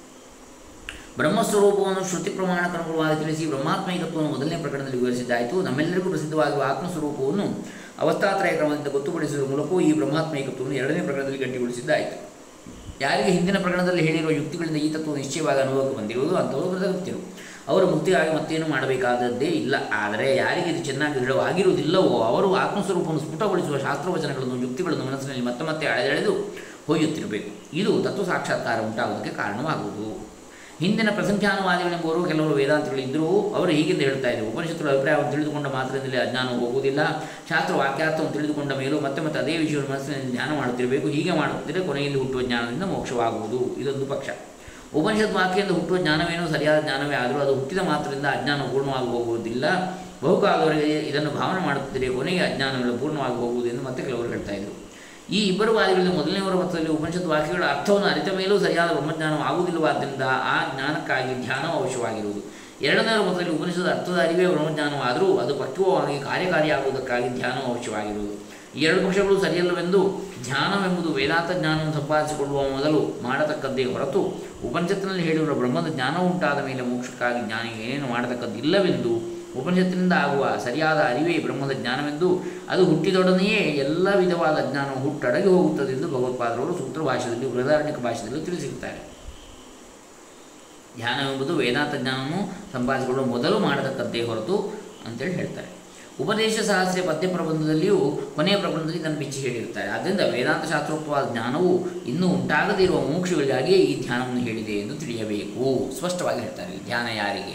ಬ್ರಹ್ಮಸ್ವರೂಪವನ್ನು ಶ್ರುತಿ ಪ್ರಮಾಣಕ್ಕನುಗುಣವಾಗಿ ತಿಳಿಸಿ ಬ್ರಹ್ಮಾತ್ಮೈಕತ್ವವನ್ನು ಮೊದಲನೇ ಪ್ರಕರಣದಲ್ಲಿ ವಿವರಿಸಿದ್ದಾಯಿತು ನಮ್ಮೆಲ್ಲರಿಗೂ ಪ್ರಸಿದ್ಧವಾಗಿರುವ ಆತ್ಮಸ್ವರೂಪವನ್ನು ಅವಸ್ಥಾತ್ರಯ ಕ್ರಮದಿಂದ ಗೊತ್ತುಪಡಿಸುವ ಮೂಲಕವೂ ಈ ಬ್ರಹ್ಮಾತ್ಮೈಕತ್ವವನ್ನು ಎರಡನೇ ಪ್ರಕರಣದಲ್ಲಿ ಗಟ್ಟಿಗೊಳಿಸಿದ್ದಾಯಿತು ಯಾರಿಗೆ ಹಿಂದಿನ ಪ್ರಕರಣದಲ್ಲಿ ಹೇಳಿರುವ ಯುಕ್ತಿಗಳಿಂದ ಈ ತತ್ವ ನಿಶ್ಚಯವಾಗಿ ಅನುಭವಕ್ಕೆ ಬಂದಿರುವುದು ಅಂಥವರು ಕೃತಕೃತ್ಯರು ಅವರು ಮುಕ್ತಿಗಾಗಿ ಮತ್ತೇನು ಮಾಡಬೇಕಾದದ್ದೇ ಇಲ್ಲ ಆದರೆ ಯಾರಿಗೆ ಇದು ಚೆನ್ನಾಗಿ ದೃಢವಾಗಿರುವುದಿಲ್ಲವೋ ಅವರು ಆತ್ಮಸ್ವರೂಪವನ್ನು ಸ್ಫುಟಗೊಳಿಸುವ ಶಾಸ್ತ್ರವಚನಗಳನ್ನು ಯುಕ್ತಿಗಳನ್ನು ಮನಸ್ಸಿನಲ್ಲಿ ಮತ್ತೆ ಮತ್ತೆ ಅಳೆದೆಳೆದು ಹೊಯ್ಯುತ್ತಿರಬೇಕು ಇದು ತತ್ವ ಸಾಕ್ಷಾತ್ಕಾರ ಉಂಟಾಗುವುದಕ್ಕೆ ಕಾರಣವಾಗುವುದು ಹಿಂದಿನ ಪ್ರಸಂಖ್ಯಾನವಾದಿಗಳೆಂಬುವರು ಕೆಲವರು ವೇದಾಂತಗಳಿದ್ದರೂ ಅವರು ಹೀಗೆಂದು ಹೇಳ್ತಾ ಇದ್ದರು ಉಪನಿಷತ್ತುಗಳ ಅಭಿಪ್ರಾಯವನ್ನು ತಿಳಿದುಕೊಂಡ ಮಾತ್ರದಿಂದಲೇ ಅಜ್ಞಾನವು ಹೋಗುವುದಿಲ್ಲ ಶಾಸ್ತ್ರ ವಾಕ್ಯಾರ್ಥವನ್ನು ತಿಳಿದುಕೊಂಡ ಮೇಲೂ ಮತ್ತೆ ಮತ್ತೆ ಅದೇ ವಿಷಯವನ್ನು ಮನಸ್ಸಿನಲ್ಲಿ ಧ್ಯಾನ ಮಾಡುತ್ತಿರಬೇಕು ಹೀಗೆ ಮಾಡುತ್ತಿದ್ದರೆ ಕೊನೆಯಲ್ಲಿ ಹುಟ್ಟುವ ಜ್ಞಾನದಿಂದ ಮೋಕ್ಷವಾಗುವುದು ಇದೊಂದು ಪಕ್ಷ ಉಪನಿಷತ್ ವಾಕ್ಯದಿಂದ ಹುಟ್ಟುವ ಜ್ಞಾನವೇನೋ ಸರಿಯಾದ ಜ್ಞಾನವೇ ಆದರೂ ಅದು ಹುಟ್ಟಿದ ಮಾತ್ರದಿಂದ ಅಜ್ಞಾನ ಪೂರ್ಣವಾಗಿ ಹೋಗುವುದಿಲ್ಲ ಬಹುಕಾಲದವರೆಗೆ ಇದನ್ನು ಭಾವನೆ ಮಾಡುತ್ತಿದ್ದರೆ ಕೊನೆಗೆ ಅಜ್ಞಾನಗಳು ಪೂರ್ಣವಾಗಿ ಹೋಗುವುದು ಎಂದು ಮತ್ತೆ ಕೆಲವರು ಹೇಳ್ತಾ ಇದ್ದರು ಈ ಇಬ್ಬರು ವಾದಿಗಳಲ್ಲಿ ಮೊದಲನೆಯವರ ಮತದಲ್ಲಿ ಉಪನಿಷತ್ ವಾಕ್ಯಗಳ ಅರ್ಥವನ್ನು ಅರಿತ ಮೇಲೂ ಸರಿಯಾದ ಬ್ರಹ್ಮಜ್ಞಾನ ಆಗುವುದಿಲ್ಲವಾದ್ದರಿಂದ ಆ ಜ್ಞಾನಕ್ಕಾಗಿ ಧ್ಯಾನ ಅವಶ್ಯವಾಗಿರುವುದು ಎರಡನೆಯವರ ಮತದಲ್ಲಿ ಉಪನಿಷದ ಅರ್ಥದ ಅರಿವೇ ಬ್ರಹ್ಮಜ್ಞಾನವಾದರೂ ಅದು ಪಕ್ವವಾಗಿ ಕಾರ್ಯಕಾರಿಯಾಗುವುದಕ್ಕಾಗಿ ಧ್ಯಾನ ಅವಶ್ಯವಾಗಿರುವುದು ಈ ಎರಡು ಪಕ್ಷಗಳು ಸರಿಯಲ್ಲವೆಂದು ಧ್ಯಾನವೆಂಬುದು ವೇದಾಂತ ಜ್ಞಾನವನ್ನು ಸಂಪಾದಿಸಿಕೊಳ್ಳುವ ಮೊದಲು ಮಾಡತಕ್ಕದ್ದೇ ಹೊರತು ಉಪನಿಷತ್ತಿನಲ್ಲಿ ಹೇಳಿರುವ ಬ್ರಹ್ಮದ ಜ್ಞಾನ ಉಂಟಾದ ಮೇಲೆ ಮೋಕ್ಷಕ್ಕಾಗಿ ಜ್ಞಾನಿಗೆ ಏನೇನು ಮಾಡತಕ್ಕದ್ದಿಲ್ಲವೆಂದು ಉಪನಿಷತ್ತಿನಿಂದ ಆಗುವ ಸರಿಯಾದ ಅರಿವೇ ಬ್ರಹ್ಮದ ಜ್ಞಾನವೆಂದು ಅದು ಹುಟ್ಟಿದೊಡನೆಯೇ ಎಲ್ಲ ವಿಧವಾದ ಜ್ಞಾನವು ಹುಟ್ಟಡಗಿ ಹೋಗುತ್ತದೆ ಎಂದು ಭಗವತ್ಪಾದರವರು ಸೂತ್ರ ಭಾಷೆಯಲ್ಲಿ ಬೃಹದಾರಣ್ಯಕ ಭಾಷೆಯಲ್ಲಿ ತಿಳಿಸಿರುತ್ತಾರೆ ಧ್ಯಾನವೆಂಬುದು ವೇದಾಂತ ಜ್ಞಾನವನ್ನು ಸಂಪಾದಿಸಿಕೊಳ್ಳುವ ಮೊದಲು ಮಾಡತಕ್ಕದ್ದೇ ಹೊರತು ಅಂತೇಳಿ ಹೇಳ್ತಾರೆ ಉಪದೇಶ ಸಹಸ್ರ ಪದ್ಯ ಪ್ರಬಂಧದಲ್ಲಿಯೂ ಕೊನೆಯ ಪ್ರಬಂಧದಲ್ಲಿ ಇದನ್ನು ಬಿಚ್ಚಿ ಹೇಳಿರ್ತಾರೆ ಆದ್ದರಿಂದ ವೇದಾಂತ ಶಾಸ್ತ್ರೋಕ್ತವಾದ ಜ್ಞಾನವು ಇನ್ನೂ ಆಗದೇ ಇರುವ ಮೋಕ್ಷಗಳಿಗಾಗಿಯೇ ಈ ಧ್ಯಾನವನ್ನು ಹೇಳಿದೆ ಎಂದು ತಿಳಿಯಬೇಕು ಸ್ಪಷ್ಟವಾಗಿ ಹೇಳ್ತಾರೆ ಧ್ಯಾನ ಯಾರಿಗೆ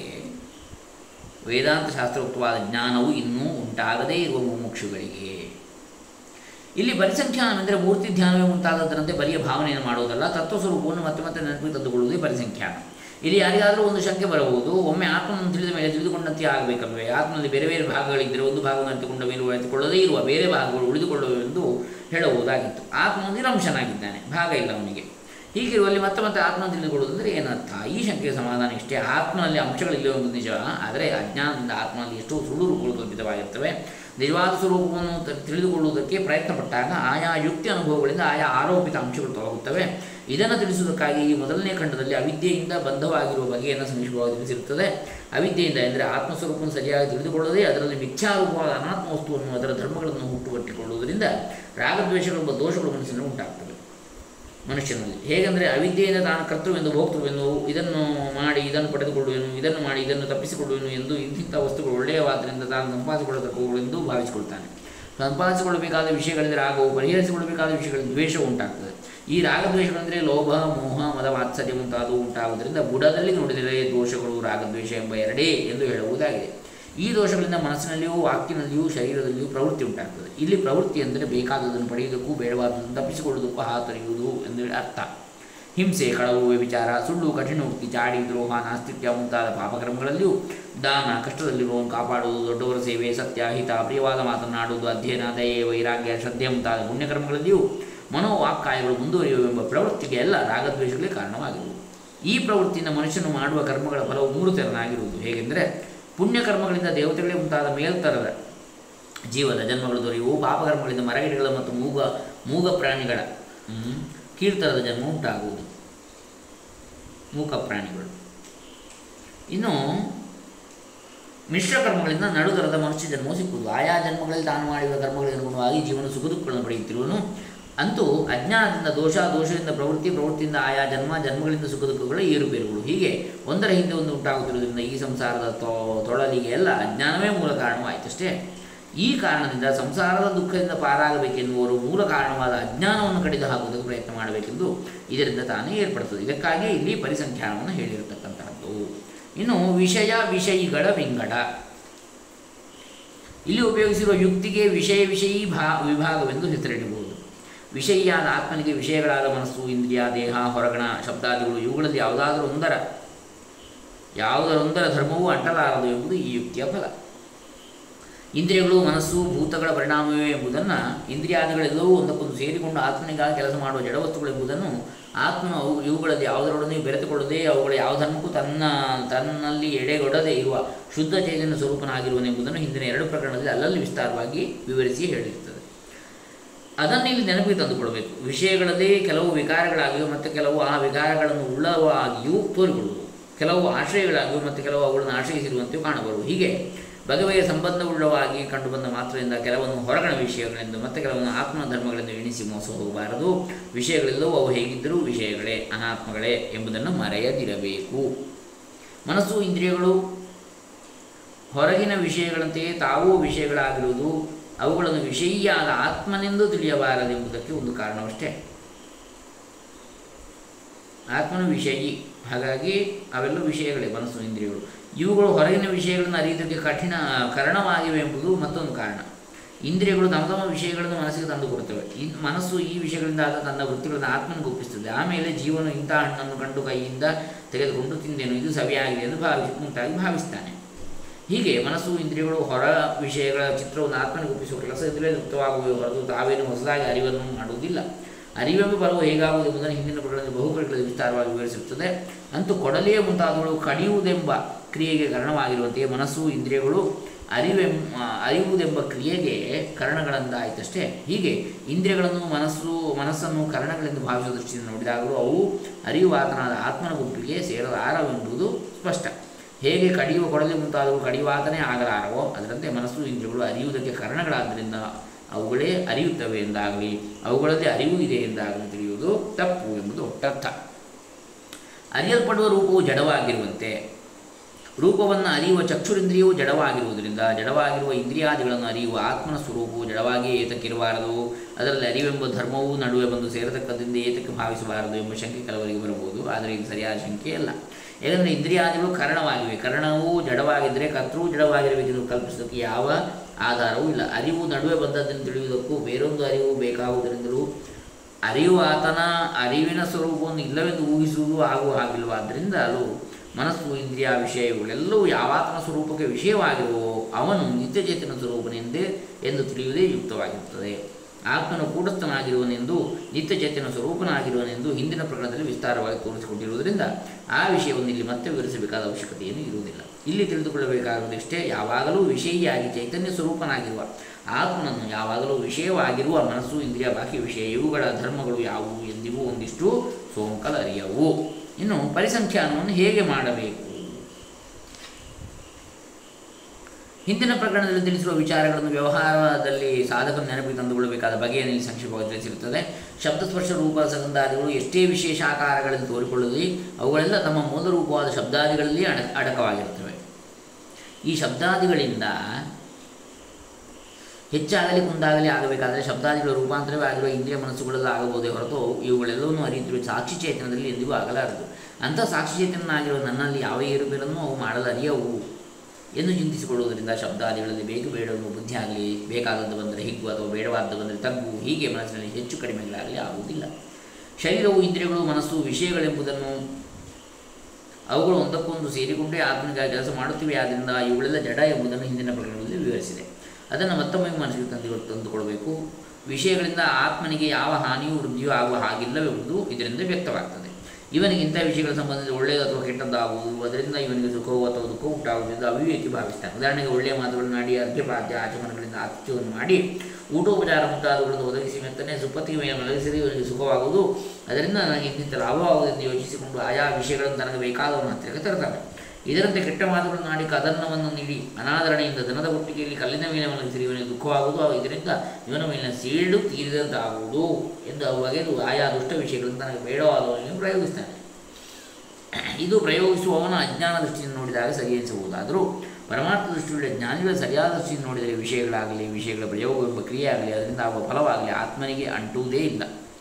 ವೇದಾಂತ ಶಾಸ್ತ್ರೋಕ್ತವಾದ ಜ್ಞಾನವು ಇನ್ನೂ ಉಂಟಾಗದೇ ಇರುವ ಮುಮುಕ್ಷುಗಳಿಗೆ ಇಲ್ಲಿ ಪರಿಸಂಖ್ಯಾನವೆಂದರೆ ಮೂರ್ತಿ ಧ್ಯಾನವೇ ಮುಂತಾದದರಂತೆ ಬರಿಯ ಭಾವನೆಯನ್ನು ಮಾಡುವುದಲ್ಲ ತತ್ವ ಸ್ವರೂಪವನ್ನು ಮತ್ತೆ ಮತ್ತೆ ನೆನಪಿಗೆ ತಂದುಕೊಳ್ಳುವುದೇ ಪರಿಸಂಖ್ಯಾನ ಇಲ್ಲಿ ಯಾರಿಗಾದರೂ ಒಂದು ಶಂಕೆ ಬರಬಹುದು ಒಮ್ಮೆ ಆತ್ಮನನ್ನು ತಿಳಿದ ಮೇಲೆ ತಿಳಿದುಕೊಂಡಂತೆ ಆಗಬೇಕಲ್ವೇ ಆತ್ಮನಲ್ಲಿ ಬೇರೆ ಬೇರೆ ಭಾಗಗಳಿದ್ದರೆ ಒಂದು ಭಾಗವನ್ನು ಅರಿತುಕೊಂಡ ಮೇಲೆ ಅರಿತುಕೊಳ್ಳದೇ ಇರುವ ಬೇರೆ ಭಾಗಗಳು ಉಳಿದುಕೊಳ್ಳುವ ಎಂದು ಹೇಳಬಹುದಾಗಿತ್ತು ಆತ್ಮ ನಿರಂಶನಾಗಿದ್ದಾನೆ ಭಾಗ ಇಲ್ಲ ಅವನಿಗೆ ಹೀಗಿರುವಲ್ಲಿ ಮತ್ತೆ ಮತ್ತೆ ಆತ್ಮ ತಿಳಿದುಕೊಳ್ಳುವುದಂದರೆ ಏನರ್ಥ ಈ ಶಂಕೆಯ ಸಮಾಧಾನ ಇಷ್ಟೇ ಆತ್ಮನಲ್ಲಿ ಅಂಶಗಳಿಲ್ಲ ಒಂದು ನಿಜ ಆದರೆ ಅಜ್ಞಾನದಿಂದ ಆತ್ಮನಲ್ಲಿ ಎಷ್ಟೋ ಸುಳ್ಳು ರೂಪಗಳು ಕಲ್ಪಿತವಾಗಿರ್ತವೆ ನಿಜವಾದ ಸ್ವರೂಪವನ್ನು ತ- ತಿಳಿದುಕೊಳ್ಳುವುದಕ್ಕೆ ಪ್ರಯತ್ನ ಪಟ್ಟಾಗ ಆಯಾ ಯುಕ್ತಿ ಅನುಭವಗಳಿಂದ ಆಯಾ ಆರೋಪಿತ ಅಂಶಗಳು ತೊಲಗುತ್ತವೆ ಇದನ್ನು ತಿಳಿಸುವುದಕ್ಕಾಗಿ ಈ ಮೊದಲನೇ ಖಂಡದಲ್ಲಿ ಅವಿದ್ಯೆಯಿಂದ ಬದ್ಧವಾಗಿರುವ ಬಗೆಯನ್ನು ಸಮೀಪವಾಗಿ ತಿಳಿಸಿರುತ್ತದೆ ಅವಿದ್ಯೆಯಿಂದ ಎಂದರೆ ಆತ್ಮಸ್ವರೂಪವನ್ನು ಸರಿಯಾಗಿ ತಿಳಿದುಕೊಳ್ಳದೆ ಅದರಲ್ಲಿ ಮಿಥ್ಯಾರೂಪವಾದ ಅನಾತ್ಮ ವಸ್ತುವನ್ನು ಅದರ ಧರ್ಮಗಳನ್ನು ಹುಟ್ಟುಗಟ್ಟಿಕೊಳ್ಳುವುದರಿಂದ ರಾಗದ್ವೇಷಗಳೆಂಬ ದೋಷಗಳು ಮನಸ್ಸಿನಲ್ಲಿ ಉಂಟಾಗ್ತವೆ ಮನುಷ್ಯನಲ್ಲಿ ಹೇಗೆಂದರೆ ಅವಿದ್ಯೆಯಿಂದ ತಾನು ಕರ್ತೃವೆಂದು ಭೋಕ್ತೃವೆಂದು ಇದನ್ನು ಮಾಡಿ ಇದನ್ನು ಪಡೆದುಕೊಳ್ಳುವೆನು ಇದನ್ನು ಮಾಡಿ ಇದನ್ನು ತಪ್ಪಿಸಿಕೊಳ್ಳುವೆನು ಎಂದು ಇಂತಿಂಥ ವಸ್ತುಗಳು ಒಳ್ಳೆಯವಾದ್ದರಿಂದ ತಾನು ಸಂಪಾದಿಸಿಕೊಳ್ಳತಕ್ಕವು ಎಂದು ಭಾವಿಸಿಕೊಳ್ತಾನೆ ಸಂಪಾದಿಸಿಕೊಳ್ಳಬೇಕಾದ ವಿಷಯಗಳಿಂದ ರಾಗವು ಪರಿಹರಿಸಿಕೊಳ್ಳಬೇಕಾದ ವಿಷಯಗಳಲ್ಲಿ ದ್ವೇಷವು ಉಂಟಾಗ್ತದೆ ಈ ರಾಗದ್ವೇಷಗಳೆಂದರೆ ಲೋಭ ಮೋಹ ಮದ ವಾತ್ಸಲ್ಯ ಮುಂತಾದವು ಉಂಟಾಗುವುದರಿಂದ ಬುಡದಲ್ಲಿ ನೋಡಿದರೆ ದೋಷಗಳು ರಾಗದ್ವೇಷ ಎಂಬ ಎರಡೇ ಎಂದು ಹೇಳುವುದಾಗಿದೆ ಈ ದೋಷಗಳಿಂದ ಮನಸ್ಸಿನಲ್ಲಿಯೂ ವಾಕ್ಯನಲ್ಲಿಯೂ ಶರೀರದಲ್ಲಿಯೂ ಪ್ರವೃತ್ತಿ ಉಂಟಾಗ್ತದೆ ಇಲ್ಲಿ ಪ್ರವೃತ್ತಿ ಎಂದರೆ ಬೇಕಾದದನ್ನು ಪಡೆಯುವುದಕ್ಕೂ ಬೇಡವಾದದನ್ನು ತಪ್ಪಿಸಿಕೊಳ್ಳುವುದಕ್ಕೂ ಹಾತೊರೆಯುವುದು ಎಂದು ಅರ್ಥ ಹಿಂಸೆ ಕಳವು ವ್ಯಭಿಚಾರ ಸುಳ್ಳು ಕಠಿಣೋಕ್ತಿ ಚಾಡಿ ದ್ರೋಹ ನಾಸ್ತಿಕ್ಯ ಮುಂತಾದ ಪಾಪಕರ್ಮಗಳಲ್ಲಿಯೂ ದಾನ ಕಷ್ಟದಲ್ಲಿರುವವನು ಕಾಪಾಡುವುದು ದೊಡ್ಡವರ ಸೇವೆ ಸತ್ಯ ಹಿತ ಪ್ರಿಯವಾದ ಮಾತನಾಡುವುದು ಅಧ್ಯಯನ ದಯೆ ವೈರಾಗ್ಯ ಶ್ರದ್ಧೆ ಮುಂತಾದ ಪುಣ್ಯಕರ್ಮಗಳಲ್ಲಿಯೂ ಮನೋವಾಕ್ಕಾಯಗಳು ಮುಂದುವರಿಯುವೆಂಬ ಪ್ರವೃತ್ತಿಗೆ ಎಲ್ಲ ರಾಗದ್ವೇಷಗಳೇ ಕಾರಣವಾಗಿರುವುದು ಈ ಪ್ರವೃತ್ತಿಯಿಂದ ಮನುಷ್ಯನು ಮಾಡುವ ಕರ್ಮಗಳ ಫಲವು ಮೂರು ತೆರನಾಗಿರುವುದು ಹೇಗೆಂದರೆ ಪುಣ್ಯಕರ್ಮಗಳಿಂದ ದೇವತೆಗಳೇ ಮುಂತಾದ ಮೇಲ್ತರದ ಜೀವದ ಜನ್ಮಗಳು ದೊರೆಯುವು ಪಾಪಕರ್ಮಗಳಿಂದ ಮರಗಿಡಗಳ ಮತ್ತು ಮೂಗ ಮೂಗ ಪ್ರಾಣಿಗಳ ಹ್ಮ್, ಕೀರ್ತರದ ಜನ್ಮ ಉಂಟಾಗುವುದು ಮೂಕ ಪ್ರಾಣಿಗಳು ಇನ್ನು ಮಿಶ್ರ ಕರ್ಮಗಳಿಂದ ನಡುತರದ ಮನುಷ್ಯ ಜನ್ಮವು ಸಿಕ್ಕುವುದು ಆಯಾ ಜನ್ಮಗಳಲ್ಲಿ ತಾನು ಮಾಡಿರುವ ಕರ್ಮಗಳಿಗೆ ಅನುಗುಣವಾಗಿ ಜೀವನ ಸುಖ ದುಃಖಗಳನ್ನು ಪಡೆಯುತ್ತಿರುವನು ಅಂತೂ ಅಜ್ಞಾನದಿಂದ ದೋಷ ದೋಷದಿಂದ ಪ್ರವೃತ್ತಿ ಪ್ರವೃತ್ತಿಯಿಂದ ಆಯಾ ಜನ್ಮ ಜನ್ಮಗಳಿಂದ ಸುಖ ದುಃಖಗಳ ಏರುಪೇರುಗಳು ಹೀಗೆ ಒಂದರ ಹಿಂದೆ ಒಂದು ಉಂಟಾಗುತ್ತಿರುವುದರಿಂದ ಈ ಸಂಸಾರದ ತೊ ತೊಳಲಿಗೆ ಎಲ್ಲ ಅಜ್ಞಾನವೇ ಮೂಲ ಕಾರಣವಾಯಿತಷ್ಟೇ ಈ ಕಾರಣದಿಂದ ಸಂಸಾರದ ದುಃಖದಿಂದ ಪಾರಾಗಬೇಕೆನ್ನುವರು ಮೂಲ ಕಾರಣವಾದ ಅಜ್ಞಾನವನ್ನು ಕಡಿದು ಹಾಕುವುದಕ್ಕೆ ಪ್ರಯತ್ನ ಮಾಡಬೇಕೆಂದು ಇದರಿಂದ ತಾನೇ ಏರ್ಪಡುತ್ತದೆ ಇದಕ್ಕಾಗಿ ಇಲ್ಲಿ ಪರಿಸಂಖ್ಯಾನವನ್ನು ಹೇಳಿರತಕ್ಕಂತಹದ್ದು ಇನ್ನು ವಿಷಯ ವಿಷಯಿಗಳ ವಿಂಗಡ ಇಲ್ಲಿ ಉಪಯೋಗಿಸಿರುವ ಯುಕ್ತಿಗೆ ವಿಷಯ ವಿಷಯೀ ಭಾ ವಿಭಾಗವೆಂದು ಹೆಸರಿಡಬಹುದು ವಿಷಯಿಯಾದ ಆತ್ಮನಿಗೆ ವಿಷಯಗಳಾದ ಮನಸ್ಸು ಇಂದ್ರಿಯ ದೇಹ ಹೊರಗಣ ಶಬ್ದಾದಿಗಳು ಇವುಗಳಲ್ಲಿ ಯಾವುದಾದರೂ ಒಂದರ ಯಾವುದರೊಂದರ ಧರ್ಮವೂ ಅಂಟಲಾರದು ಎಂಬುದು ಈ ಯುಕ್ತಿಯ ಫಲ ಇಂದ್ರಿಯಗಳು ಮನಸ್ಸು ಭೂತಗಳ ಪರಿಣಾಮವೇ ಎಂಬುದನ್ನು ಇಂದ್ರಿಯಾದಿಗಳೆಲ್ಲವೂ ಒಂದಕ್ಕೊಂದು ಸೇರಿಕೊಂಡು ಆತ್ಮನಿಗಾಗಿ ಕೆಲಸ ಮಾಡುವ ಜಡವಸ್ತುಗಳು ಎಂಬುದನ್ನು ಆತ್ಮನು ಅವು ಇವುಗಳಲ್ಲಿ ಯಾವುದರೊಡನೆ ಬೆರೆತುಕೊಳ್ಳದೆ ಅವುಗಳ ಯಾವ ಧರ್ಮಕ್ಕೂ ತನ್ನ ತನ್ನಲ್ಲಿ ಎಡೆಗೊಡದೆ ಇರುವ ಶುದ್ಧ ಚೈತನ್ಯ ಸ್ವರೂಪನಾಗಿರುವನೆಂಬುದನ್ನು ಹಿಂದಿನ ಎರಡು ಪ್ರಕರಣದಲ್ಲಿ ಅಲ್ಲಲ್ಲಿ ವಿಸ್ತಾರವಾಗಿ ವಿವರಿಸಿ ಹೇಳಿರುತ್ತದೆ ಅದನ್ನು ಇಲ್ಲಿ ನೆನಪಿಗೆ ತಂದುಕೊಳ್ಬೇಕು ವಿಷಯಗಳಲ್ಲಿ ಕೆಲವು ವಿಕಾರಗಳಾಗಿಯೂ ಮತ್ತು ಕೆಲವು ಆ ವಿಕಾರಗಳನ್ನು ಉಳ್ಳವಾಗಿಯೂ ತೋರಿಕೊಳ್ಳುವುದು ಕೆಲವು ಆಶ್ರಯಗಳಾಗಿಯೂ ಮತ್ತು ಕೆಲವು ಅವುಗಳನ್ನು ಆಶ್ರಯಿಸಿರುವಂತೆಯೂ ಕಾಣಬರುವು ಹೀಗೆ ಬಗೆ ಬಗೆಯ ಸಂಬಂಧವುಳ್ಳವಾಗಿ ಕಂಡುಬಂದ ಮಾತ್ರದಿಂದ ಕೆಲವನ್ನು ಹೊರಗಣ ವಿಷಯಗಳೆಂದು ಮತ್ತು ಕೆಲವನ್ನು ಆತ್ಮ ಧರ್ಮಗಳೆಂದು ಎಣಿಸಿ ಮೋಸ ಹೋಗಬಾರದು ವಿಷಯಗಳೆಲ್ಲವೂ ಅವು ಹೇಗಿದ್ದರೂ ವಿಷಯಗಳೇ ಅನಾತ್ಮಗಳೇ ಎಂಬುದನ್ನು ಮರೆಯದಿರಬೇಕು ಮನಸ್ಸು ಇಂದ್ರಿಯಗಳು ಹೊರಗಿನ ವಿಷಯಗಳಂತೆಯೇ ತಾವೂ ವಿಷಯಗಳಾಗಿರುವುದು ಅವುಗಳನ್ನು ವಿಷಯಿಯಾದ ಆತ್ಮನೆಂದು ತಿಳಿಯಬಾರದೆಂಬುದಕ್ಕೆ ಒಂದು ಕಾರಣವಷ್ಟೇ ಆತ್ಮನು ವಿಷಯಿ ಹಾಗಾಗಿ ಅವೆಲ್ಲ ವಿಷಯಗಳೇ ಮನಸ್ಸು ಇಂದ್ರಿಯಗಳು ಇವುಗಳು ಹೊರಗಿನ ವಿಷಯಗಳನ್ನು ಅರಿಯುವುದಕ್ಕೆ ಕಠಿಣ ಕಾರಣವಾಗಿವೆ ಎಂಬುದು ಮತ್ತೊಂದು ಕಾರಣ ಇಂದ್ರಿಯಗಳು ತಮ್ಮ ತಮ್ಮ ವಿಷಯಗಳನ್ನು ಮನಸ್ಸಿಗೆ ತಂದು ಕೊಡುತ್ತವೆ ಇನ್ ಮನಸ್ಸು ಈ ವಿಷಯಗಳಿಂದ ಆದ ತನ್ನ ವೃತ್ತಿಗಳನ್ನು ಆತ್ಮನಿಗೆ ಒಪ್ಪಿಸುತ್ತದೆ ಆಮೇಲೆ ಜೀವನು ಇಂಥ ಹಣ್ಣನ್ನು ಕಂಡು ಕೈಯಿಂದ ತೆಗೆದುಕೊಂಡು ತಿಂದೇನು ಇದು ಸವಿಯಾಗಿದೆ ಎಂದು ಭಾವಿಸಿ ಮುಂತಾಗಿ ಭಾವಿಸ್ತಾನೆ ಹೀಗೆ ಮನಸ್ಸು ಇಂದ್ರಿಯಗಳು ಹೊರ ವಿಷಯಗಳ ಚಿತ್ರವನ್ನು ಆತ್ಮನಿಗೆ ಒಪ್ಪಿಸುವ ಕೆಲಸದಿಂದಲೇ ತೃಪ್ತವಾಗುವ ಹೊರತು ತಾವೇನು ಹೊಸದಾಗಿ ಅರಿವನ್ನು ಮಾಡುವುದಿಲ್ಲ ಅರಿವೆಂಬ ಬಲವು ಹೇಗಾಗುವುದು ಎಂಬುದನ್ನು ಹಿಂದಿನ ಪ್ರಕರಣದಲ್ಲಿ ಬಹುಕಡೆಗಳಲ್ಲಿ ವಿಸ್ತಾರವಾಗಿ ವಿವರಿಸಿರುತ್ತದೆ ಅಂತೂ ಕೊಡಲಿಯ ಮುಂತಾದವುಗಳು ಕಡಿಯುವುದೆಂಬ ಕ್ರಿಯೆಗೆ ಕಾರಣವಾಗಿರುವಂತೆಯೇ ಮನಸ್ಸು ಇಂದ್ರಿಯಗಳು ಅರಿವೆಂ ಅರಿಯುವುದೆಂಬ ಕ್ರಿಯೆಗೆ ಕರಣಗಳಂದಾಯಿತಷ್ಟೇ ಹೀಗೆ ಇಂದ್ರಿಯಗಳನ್ನು ಮನಸ್ಸು ಮನಸ್ಸನ್ನು ಕರಣಗಳೆಂದು ಭಾವಿಸುವ ದೃಷ್ಟಿಯಿಂದ ನೋಡಿದಾಗಲೂ ಅವು ಅರಿಯುವಾತನಾದ ಆತ್ಮನ ಗುಂಪಿಗೆ ಸೇರಲಾರವೆಂಬುದು ಸ್ಪಷ್ಟ ಹೇಗೆ ಕಡಿಯುವ ಕೊಡಲಿ ಮುಂತಾದವು ಕಡಿಯುವಾತನೇ ಆಗಲಾರವೋ ಅದರಂತೆ ಮನಸ್ಸು ಇಂದ್ರಿಯಗಳು ಅರಿಯುವುದಕ್ಕೆ ಕಾರಣಗಳಾದ್ದರಿಂದ ಅವುಗಳೇ ಅರಿಯುತ್ತವೆ ಎಂದಾಗಲಿ ಅವುಗಳಲ್ಲಿ ಅರಿವು ಇದೆ ಎಂದಾಗಲಿ ತಿಳಿಯುವುದು ತಪ್ಪು ಎಂಬುದು ಒಟ್ಟರ್ಥ ಅರಿಯಲ್ಪಡುವ ರೂಪವು ಜಡವಾಗಿರುವಂತೆ ರೂಪವನ್ನು ಅರಿಯುವ ಚಕ್ಷುರಿಂದ್ರಿಯವು ಜಡವಾಗಿರುವುದರಿಂದ ಜಡವಾಗಿರುವ ಇಂದ್ರಿಯಾದಿಗಳನ್ನು ಅರಿಯುವ ಆತ್ಮನ ಸ್ವರೂಪವು ಜಡವಾಗಿಯೇ ಏತಕ್ಕಿರಬಾರದು ಅದರಲ್ಲಿ ಅರಿವೆಂಬ ಧರ್ಮವು ನಡುವೆ ಬಂದು ಸೇರತಕ್ಕದಿಂದ ಏತಕ್ಕೆ ಭಾವಿಸಬಾರದು ಎಂಬ ಶಂಕೆ ಕೆಲವರಿಗೆ ಬರಬಹುದು ಆದರೆ ಇದು ಸರಿಯಾದ ಶಂಕೆ ಅಲ್ಲ ಏಕೆಂದರೆ ಇಂದ್ರಿಯಾದಿಗಳು ಕರಣವಾಗಿವೆ ಕರಣವು ಜಡವಾಗಿದ್ದರೆ ಕರ್ತೃ ಜಡವಾಗಿರಬೇಕೆಂದು ಕಲ್ಪಿಸೋದಕ್ಕೆ ಯಾವ ಆಧಾರವೂ ಇಲ್ಲ ಅರಿವು ನಡುವೆ ಬಂದದ್ದನ್ನು ತಿಳಿಯುವುದಕ್ಕೂ ಬೇರೊಂದು ಅರಿವು ಬೇಕಾಗುವುದರಿಂದಲೂ ಅರಿವು ಆತನ ಅರಿವಿನ ಸ್ವರೂಪವನ್ನು ಇಲ್ಲವೆಂದು ಊಹಿಸುವುದು ಹಾಗೂ ಹಾಗಿಲ್ವಾದ್ದರಿಂದ ಅದು ಮನಸ್ಸು ಇಂದ್ರಿಯ ವಿಷಯ ಇವುಗಳೆಲ್ಲವೂ ಯಾವಾತನ ಸ್ವರೂಪಕ್ಕೆ ವಿಷಯವಾಗಿರುವೋ ಅವನು ನಿತ್ಯಚೇತನ ಸ್ವರೂಪನೆಂದೇ ಎಂದು ತಿಳಿಯುವುದೇ ಯುಕ್ತವಾಗಿರುತ್ತದೆ ಆತ್ಮನು ಕೂಟಸ್ಥನಾಗಿರುವನೆಂದು ನಿತ್ಯಚೇತನ ಸ್ವರೂಪನಾಗಿರುವನೆಂದು ಹಿಂದಿನ ಪ್ರಕರಣದಲ್ಲಿ ವಿಸ್ತಾರವಾಗಿ ತೋರಿಸಿಕೊಟ್ಟಿರುವುದರಿಂದ ಆ ವಿಷಯವನ್ನು ಇಲ್ಲಿ ಮತ್ತೆ ವಿವರಿಸಬೇಕಾದ ಅವಶ್ಯಕತೆಯನ್ನು ಇರುವುದಿಲ್ಲ ಇಲ್ಲಿ ತಿಳಿದುಕೊಳ್ಳಬೇಕಾಗುವುದಿಷ್ಟೇ ಯಾವಾಗಲೂ ವಿಷಯಿಯಾಗಿ ಚೈತನ್ಯ ಸ್ವರೂಪನಾಗಿರುವ ಆತ್ಮನನ್ನು ಯಾವಾಗಲೂ ವಿಷಯವಾಗಿರುವ ಮನಸ್ಸು ಇಂದ್ರಿಯ ಬಾಹ್ಯ ವಿಷಯ ಇವುಗಳ ಧರ್ಮಗಳು ಯಾವುವು ಎಂದಿಗೂ ಒಂದಿಷ್ಟು ಸೋಂಕಲರಿಯವು ಇನ್ನು ಪರಿಸಂಖ್ಯಾನವನ್ನು ಹೇಗೆ ಮಾಡಬೇಕು ಹಿಂದಿನ ಪ್ರಕರಣದಲ್ಲಿ ತಿಳಿಸಿರುವ ವಿಚಾರಗಳನ್ನು ವ್ಯವಹಾರದಲ್ಲಿ ಸಾಧಕನ ನೆನಪಿಗೆ ತಂದುಕೊಳ್ಳಬೇಕಾದ ಬಗೆಯನ್ನು ಇಲ್ಲಿ ಸಂಕ್ಷಿಪ್ತವಾಗಿ ತಿಳಿಸಿರುತ್ತದೆ ಶಬ್ದಸ್ಪರ್ಶ ರೂಪ ಸಗಂಧಾದಿಗಳು ಎಷ್ಟೇ ವಿಶೇಷ ಆಕಾರಗಳಲ್ಲಿ ತೋರಿಕೊಳ್ಳಲಿ ಅವುಗಳೆಲ್ಲ ತಮ್ಮ ಮೂಲ ರೂಪವಾದ ಶಬ್ದಾದಿಗಳಲ್ಲಿ ಅಡ ಅಡಕವಾಗಿರುತ್ತವೆ ಈ ಶಬ್ದಾದಿಗಳಿಂದ ಹೆಚ್ಚಾಗಲಿ ಕುಂದಾಗಲಿ ಆಗಬೇಕಾದರೆ ಶಬ್ದಾದಿಗಳ ರೂಪಾಂತರವೇ ಆಗಿರುವ ಇಂದ್ರಿಯ ಮನಸ್ಸುಗಳೆಲ್ಲ ಆಗಬಹುದೇ ಹೊರತು ಇವುಗಳೆಲ್ಲವನ್ನು ಅರಿಯುತ್ತಿರುವ ಸಾಕ್ಷಿ ಚೇತನದಲ್ಲಿ ಎಂದಿಗೂ ಆಗಲಾರದು ಅಂಥ ಸಾಕ್ಷಿ ಚೇತನನಾಗಿರುವ ನನ್ನಲ್ಲಿ ಯಾವ ಏರುಪೇರನ್ನು ಅವು ಮಾಡಲು ಅರಿಯವು ಎಂದು ಚಿಂತಿಸಿಕೊಳ್ಳುವುದರಿಂದ ಶಬ್ದಾದಿಗಳಲ್ಲಿ ಬೇಕು ಬೇಡವನ್ನು ಬುದ್ಧಿ ಆಗಲಿ ಬೇಕಾದದ್ದು ಬಂದರೆ ಹಿಗ್ಗು ಅಥವಾ ಬೇಡವಾದ್ದು ಬಂದರೆ ತಗ್ಗು ಹೀಗೆ ಮನಸ್ಸಿನಲ್ಲಿ ಹೆಚ್ಚು ಕಡಿಮೆಗಳಾಗಲಿ ಆಗುವುದಿಲ್ಲ ಶರೀರವು ಇಂದ್ರಿಯಗಳು ಮನಸ್ಸು ವಿಷಯಗಳೆಂಬುದನ್ನು ಅವುಗಳು ಒಂದಕ್ಕೊಂದು ಸೇರಿಕೊಂಡೇ ಆತ್ಮನಿಗಾಗಿ ಕೆಲಸ ಮಾಡುತ್ತಿವೆ ಆದ್ದರಿಂದ ಇವುಗಳೆಲ್ಲ ಜಡ ಎಂಬುದನ್ನು ಹಿಂದಿನ ಪ್ರಕರಣದಲ್ಲಿ ವಿವರಿಸಿದೆ ಅದನ್ನು ಮತ್ತೊಮ್ಮೆ ಮನಸ್ಸಿಗೆ ತಂದು ತಂದುಕೊಡಬೇಕು ವಿಷಯಗಳಿಂದ ಆತ್ಮನಿಗೆ ಯಾವ ಹಾನಿಯೂ ವೃದ್ಧಿಯೂ ಆಗುವ ಹಾಗಿಲ್ಲವೆಂಬುದು ಇದರಿಂದ ವ್ಯಕ್ತವಾಗ್ತದೆ ಇವನಿಗೆ ಇಂಥ ವಿಷಯಗಳ ಸಂಬಂಧಿಸಿದ ಒಳ್ಳೆಯದು ಅಥವಾ ಕೆಟ್ಟದ್ದಾಗುವುದು ಅದರಿಂದ ಇವನಿಗೆ ಸುಖವು ಅಥವಾ ದುಃಖವು ಉಂಟಾಗುವುದು ಅವಿವೇಕಿ ಭಾವಿಸ್ತಾನೆ ಉದಾಹರಣೆಗೆ ಒಳ್ಳೆಯ ಮಾತುಗಳನ್ನಾಡಿ ಅರ್ಘ್ಯಪಾದ್ಯ ಆಚಮನಗಳಿಂದ ಆತಿಥ್ಯವನ್ನು ಮಾಡಿ ಊಟೋಪಚಾರ ಮುಂತಾದವುಗಳನ್ನು ಒದಗಿಸಿ ಮೆತ್ತನೆ ಸುಪ್ಪತ್ತಿಗೆ ಮೇಲೆ ಮಲಗಿಸಿದರೆ ಇವನಿಗೆ ಸುಖವಾಗುವುದು ಅದರಿಂದ ನನಗೆ ಇಂತಿಂಥ ಲಾಭವಾಗುವುದೆಂದು ಯೋಚಿಸಿಕೊಂಡು ಆಯಾ ವಿಷಯಗಳನ್ನು ತನಗೆ ಬೇಕಾದವನು ಹತ್ತಿರಕ್ಕೆ ತರ್ತಾನೆ ಇದರಂತೆ ಕೆಟ್ಟ ಮಾತುಗಳನ್ನು ಆಡಿ ಕದರ್ನವನ್ನು ನೀಡಿ ಅನಾದರಣೆಯಿಂದ ದನದ ಒಟ್ಟಿಗೆಯಲ್ಲಿ ಕಲ್ಲಿನ ಮೇಲೆ ಮಲಗಿಸಿರಿ ಇವನಿಗೆ ದುಃಖವಾಗುವುದು ಇದರಿಂದ ಇವನ ಮೇಲಿನ ಸೀಳು ತೀರಿದಂತಾಗುವುದು ಎಂದು ಅವು ಬಗೆದು ಆಯಾ ದುಷ್ಟ ವಿಷಯಗಳನ್ನು ತನಗೆ ಬೇಡವಾದವನಿಗೆ ಪ್ರಯೋಗಿಸ್ತಾನೆ ಇದು ಪ್ರಯೋಗಿಸುವವನ ಅಜ್ಞಾನ ದೃಷ್ಟಿಯಿಂದ ನೋಡಿದಾಗ ಸರಿ ಎನಿಸಬಹುದಾದರೂ ಪರಮಾರ್ಥ ದೃಷ್ಟಿಯುಳ್ಳ ಜ್ಞಾನಿಗಳ ಸರಿಯಾದ ದೃಷ್ಟಿಯಿಂದ ನೋಡಿದರೆ ವಿಷಯಗಳಾಗಲಿ ವಿಷಯಗಳ ಪ್ರಯೋಗ ಎಂಬ ಕ್ರಿಯೆ ಆಗಲಿ ಅದರಿಂದ ಆಗುವ ಫಲವಾಗಲಿ ಆತ್ಮನಿಗೆ ಅಂಟುವುದೇ ಇಲ್ಲ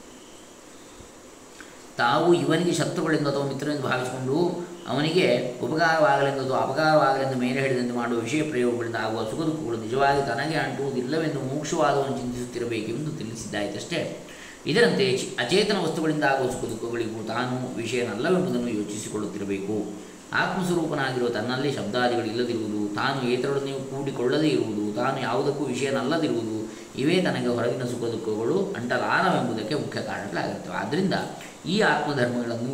ತಾವು ಇವನಿಗೆ ಶತ್ರುಗಳೆಂದು ಅಥವಾ ಮಿತ್ರರೆಂದು ಭಾವಿಸಿಕೊಂಡು ಅವನಿಗೆ ಉಪಕಾರವಾಗಲೆಂದು ಅಥವಾ ಅಪಕಾರವಾಗಲೆಂದು ಮೇಲೆ ಹಿಡಿದೆಂದು ಮಾಡುವ ವಿಷಯ ಪ್ರಯೋಗಗಳಿಂದ ಆಗುವ ಸುಖ ದುಃಖಗಳು ನಿಜವಾಗಿ ತನಗೆ ಅಂಟುವುದಿಲ್ಲವೆಂದು ಮೋಕ್ಷವಾದವನ್ನು ಚಿಂತಿಸುತ್ತಿರಬೇಕೆಂದು ತಿಳಿಸಿದ್ದಾಯಿತಷ್ಟೇ ಇದರಂತೆ ಚಿ- ಅಚೇತನ ವಸ್ತುಗಳಿಂದ ಆಗುವ ಸುಖ ದುಃಖಗಳಿಗೂ ತಾನು ವಿಷಯನಲ್ಲವೆಂಬುದನ್ನು ಯೋಚಿಸಿಕೊಳ್ಳುತ್ತಿರಬೇಕು ಆತ್ಮಸ್ವರೂಪನಾಗಿರುವ ತನ್ನಲ್ಲಿ ಶಬ್ದಾದಿಗಳು ಇಲ್ಲದಿರುವುದು ತಾನು ಏತರೊಡನೆ ಕೂಡಿಕೊಳ್ಳದೇ ಇರುವುದು ತಾನು ಯಾವುದಕ್ಕೂ ವಿಷಯನಲ್ಲದಿರುವುದು ಇವೇ ತನಗೆ ಹೊರಗಿನ ಸುಖ ದುಃಖಗಳು ಅಂಟಲಾರವೆಂಬುದಕ್ಕೆ ಮುಖ್ಯ ಕಾರಣಗಳಾಗಿರ್ತವೆ ಆದ್ದರಿಂದ ಈ ಆತ್ಮಧರ್ಮಗಳನ್ನು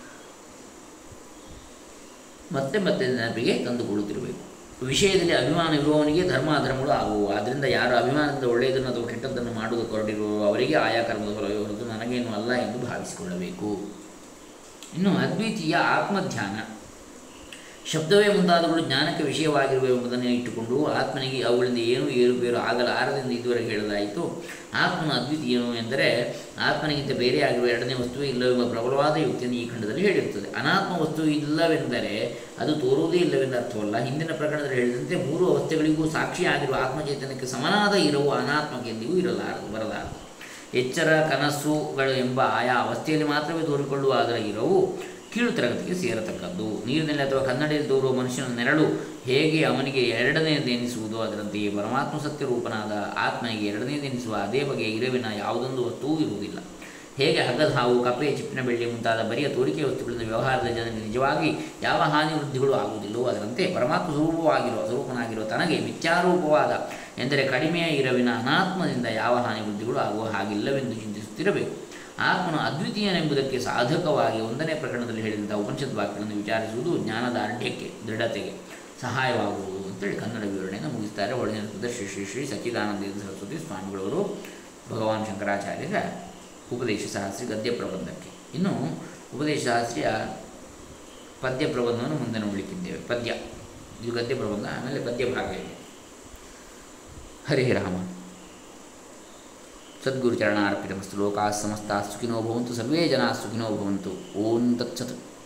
ಮತ್ತೆ ಮತ್ತೆ ನೆನಪಿಗೆ ತಂದುಕೊಳ್ಳುತ್ತಿರಬೇಕು ವಿಷಯದಲ್ಲಿ ಅಭಿಮಾನ ಇರುವವನಿಗೆ ಧರ್ಮ ಅಧರ್ಮಗಳು ಆಗುವು ಆದ್ದರಿಂದ ಯಾರು ಅಭಿಮಾನದಿಂದ ಒಳ್ಳೆಯದನ್ನು ಅಥವಾ ಕೆಟ್ಟದ್ದನ್ನು ಮಾಡುವುದಕ್ಕೆ ಹೊರಟಿರುವೋ ಅವರಿಗೆ ಆಯಾ ಕರ್ಮದ ಫಲವೇ ಹೊರತು ನನಗೇನು ಅಲ್ಲ ಎಂದು ಭಾವಿಸಿಕೊಳ್ಳಬೇಕು ಇನ್ನು ಅದ್ವಿತೀಯ ಆತ್ಮಧ್ಯಾನ ಶಬ್ದವೇ ಮುಂತಾದವುಗಳು ಜ್ಞಾನಕ್ಕೆ ವಿಷಯವಾಗಿರುವೆ ಎಂಬುದನ್ನು ಇಟ್ಟುಕೊಂಡು ಆತ್ಮನಿಗೆ ಅವುಗಳಿಂದ ಏನೂ ಏರುಪೇರು ಆಗಲಾರದೆಂದು ಇದುವರೆಗೆ ಹೇಳಲಾಯಿತು ಆತ್ಮನ ಅದ್ವಿತೀಯನು ಎಂದರೆ ಆತ್ಮನಿಗಿಂತ ಬೇರೆಯಾಗಿರುವ ಎರಡನೇ ವಸ್ತುವೇ ಇಲ್ಲವೆಂಬ ಪ್ರಬಲವಾದ ಯುಕ್ತಿಯನ್ನು ಈ ಖಂಡದಲ್ಲಿ ಹೇಳಿರುತ್ತದೆ ಅನಾತ್ಮ ವಸ್ತು ಇಲ್ಲವೆಂದರೆ ಅದು ತೋರುವುದೇ ಇಲ್ಲವೆಂದ ಅರ್ಥವಲ್ಲ ಹಿಂದಿನ ಪ್ರಕರಣದಲ್ಲಿ ಹೇಳಿದಂತೆ ಮೂರು ಅವಸ್ಥೆಗಳಿಗೂ ಸಾಕ್ಷಿಯಾಗಿರುವ ಆತ್ಮಚೇತನಕ್ಕೆ ಸಮನಾದ ಇರವು ಅನಾತ್ಮಕ್ಕೆಂದಿಗೂ ಇರಲಾರದು ಬರಲಾರದು ಎಚ್ಚರ ಕನಸುಗಳು ಎಂಬ ಆಯಾ ಅವಸ್ಥೆಯಲ್ಲಿ ಮಾತ್ರವೇ ತೋರಿಕೊಳ್ಳುವ ಅದರ ಇರವು ಕೀಳು ತರಗತಿಗೆ ಸೇರತಕ್ಕದ್ದು ನೀರಿನಲ್ಲಿ ಅಥವಾ ಕನ್ನಡಿಯಲ್ಲಿ ತೋರುವ ಮನುಷ್ಯನ ನೆರಳು ಹೇಗೆ ಅವನಿಗೆ ಎರಡನೆಯದೆನಿಸುವುದು ಅದರಂತೆಯೇ ಪರಮಾತ್ಮ ಸತ್ಯ ರೂಪನಾದ ಆತ್ಮನಿಗೆ ಎರಡನೆಯದೆನಿಸುವ ಅದೇ ಬಗೆಯ ಇರವಿನ ಯಾವುದೊಂದು ವಸ್ತುವೂ ಇರುವುದಿಲ್ಲ ಹೇಗೆ ಹಗ್ಗದ ಹಾವು ಕಪ್ಪೆ ಚಿಪ್ಪಿನ ಬೆಳ್ಳಿ ಮುಂತಾದ ಬರಿಯ ತೋರಿಕೆ ವಸ್ತುಗಳಿಂದ ವ್ಯವಹಾರದ ಜನರಿಗೆ ನಿಜವಾಗಿ ಯಾವ ಹಾನಿ ವೃದ್ಧಿಗಳು ಆಗುವುದಿಲ್ಲವೋ ಅದರಂತೆ ಪರಮಾತ್ಮ ಸ್ವರೂಪವಾಗಿರುವ ಸ್ವರೂಪನಾಗಿರುವ ತನಗೆ ಮಿಥ್ಯಾರೂಪವಾದ ಎಂದರೆ ಕಡಿಮೆಯ ಇರವಿನ ಅನಾತ್ಮದಿಂದ ಯಾವ ಹಾನಿ ವೃದ್ಧಿಗಳು ಆಗುವ ಹಾಗಿಲ್ಲವೆಂದು ಚಿಂತಿಸುತ್ತಿರಬೇಕು ಆತ್ಮನು ಅದ್ವಿತೀಯನೆಂಬುದಕ್ಕೆ ಸಾಧಕವಾಗಿ ಒಂದನೇ ಪ್ರಕರಣದಲ್ಲಿ ಹೇಳಿದಂಥ ಉಪನಿಷತ್ ವಾಕ್ಯಗಳನ್ನು ವಿಚಾರಿಸುವುದು ಜ್ಞಾನದಾರ್ಢ್ಯಕ್ಕೆ ದೃಢತೆಗೆ ಸಹಾಯವಾಗುವುದು ಅಂತೇಳಿ ಕನ್ನಡ ವಿವರಣೆಯನ್ನು ಮುಗಿಸ್ತಾರೆ ಒಳಗಿನ ಶ್ರೀ ಶ್ರೀ ಶ್ರೀ ಸಚ್ಚಿದಾನಂದ ಸರಸ್ವತಿ ಸ್ವಾಮಿಗಳವರು ಭಗವಾನ್ ಶಂಕರಾಚಾರ್ಯರ ಉಪದೇಶ ಸಹಸ್ರಿ ಗದ್ಯ ಪ್ರಬಂಧಕ್ಕೆ ಇನ್ನು ಉಪದೇಶ ಸಹಸ್ರಿಯ ಪದ್ಯ ಪ್ರಬಂಧವನ್ನು ಮುಂದೆ ನೋಡಲಿಕ್ಕಿದ್ದೇವೆ ಪದ್ಯ ಇದು ಗದ್ಯ ಪ್ರಬಂಧ ಆಮೇಲೆ ಪದ್ಯ ಭಾಗ ಇದೆ ಹರೇ ರಾಮ ಸದ್ಗುರು ಚರಣಾರ್ಪಿತಮಸ್ತು ಲೋಕಾಃ ಸಮಸ್ತಾಃ ಸುಖಿನೋ ಭವಂತು ಸರ್ವೇ ಜನಾಃ ಸುಖಿನೋ ಭವಂತು ಓಂ ತತ್ಸತ್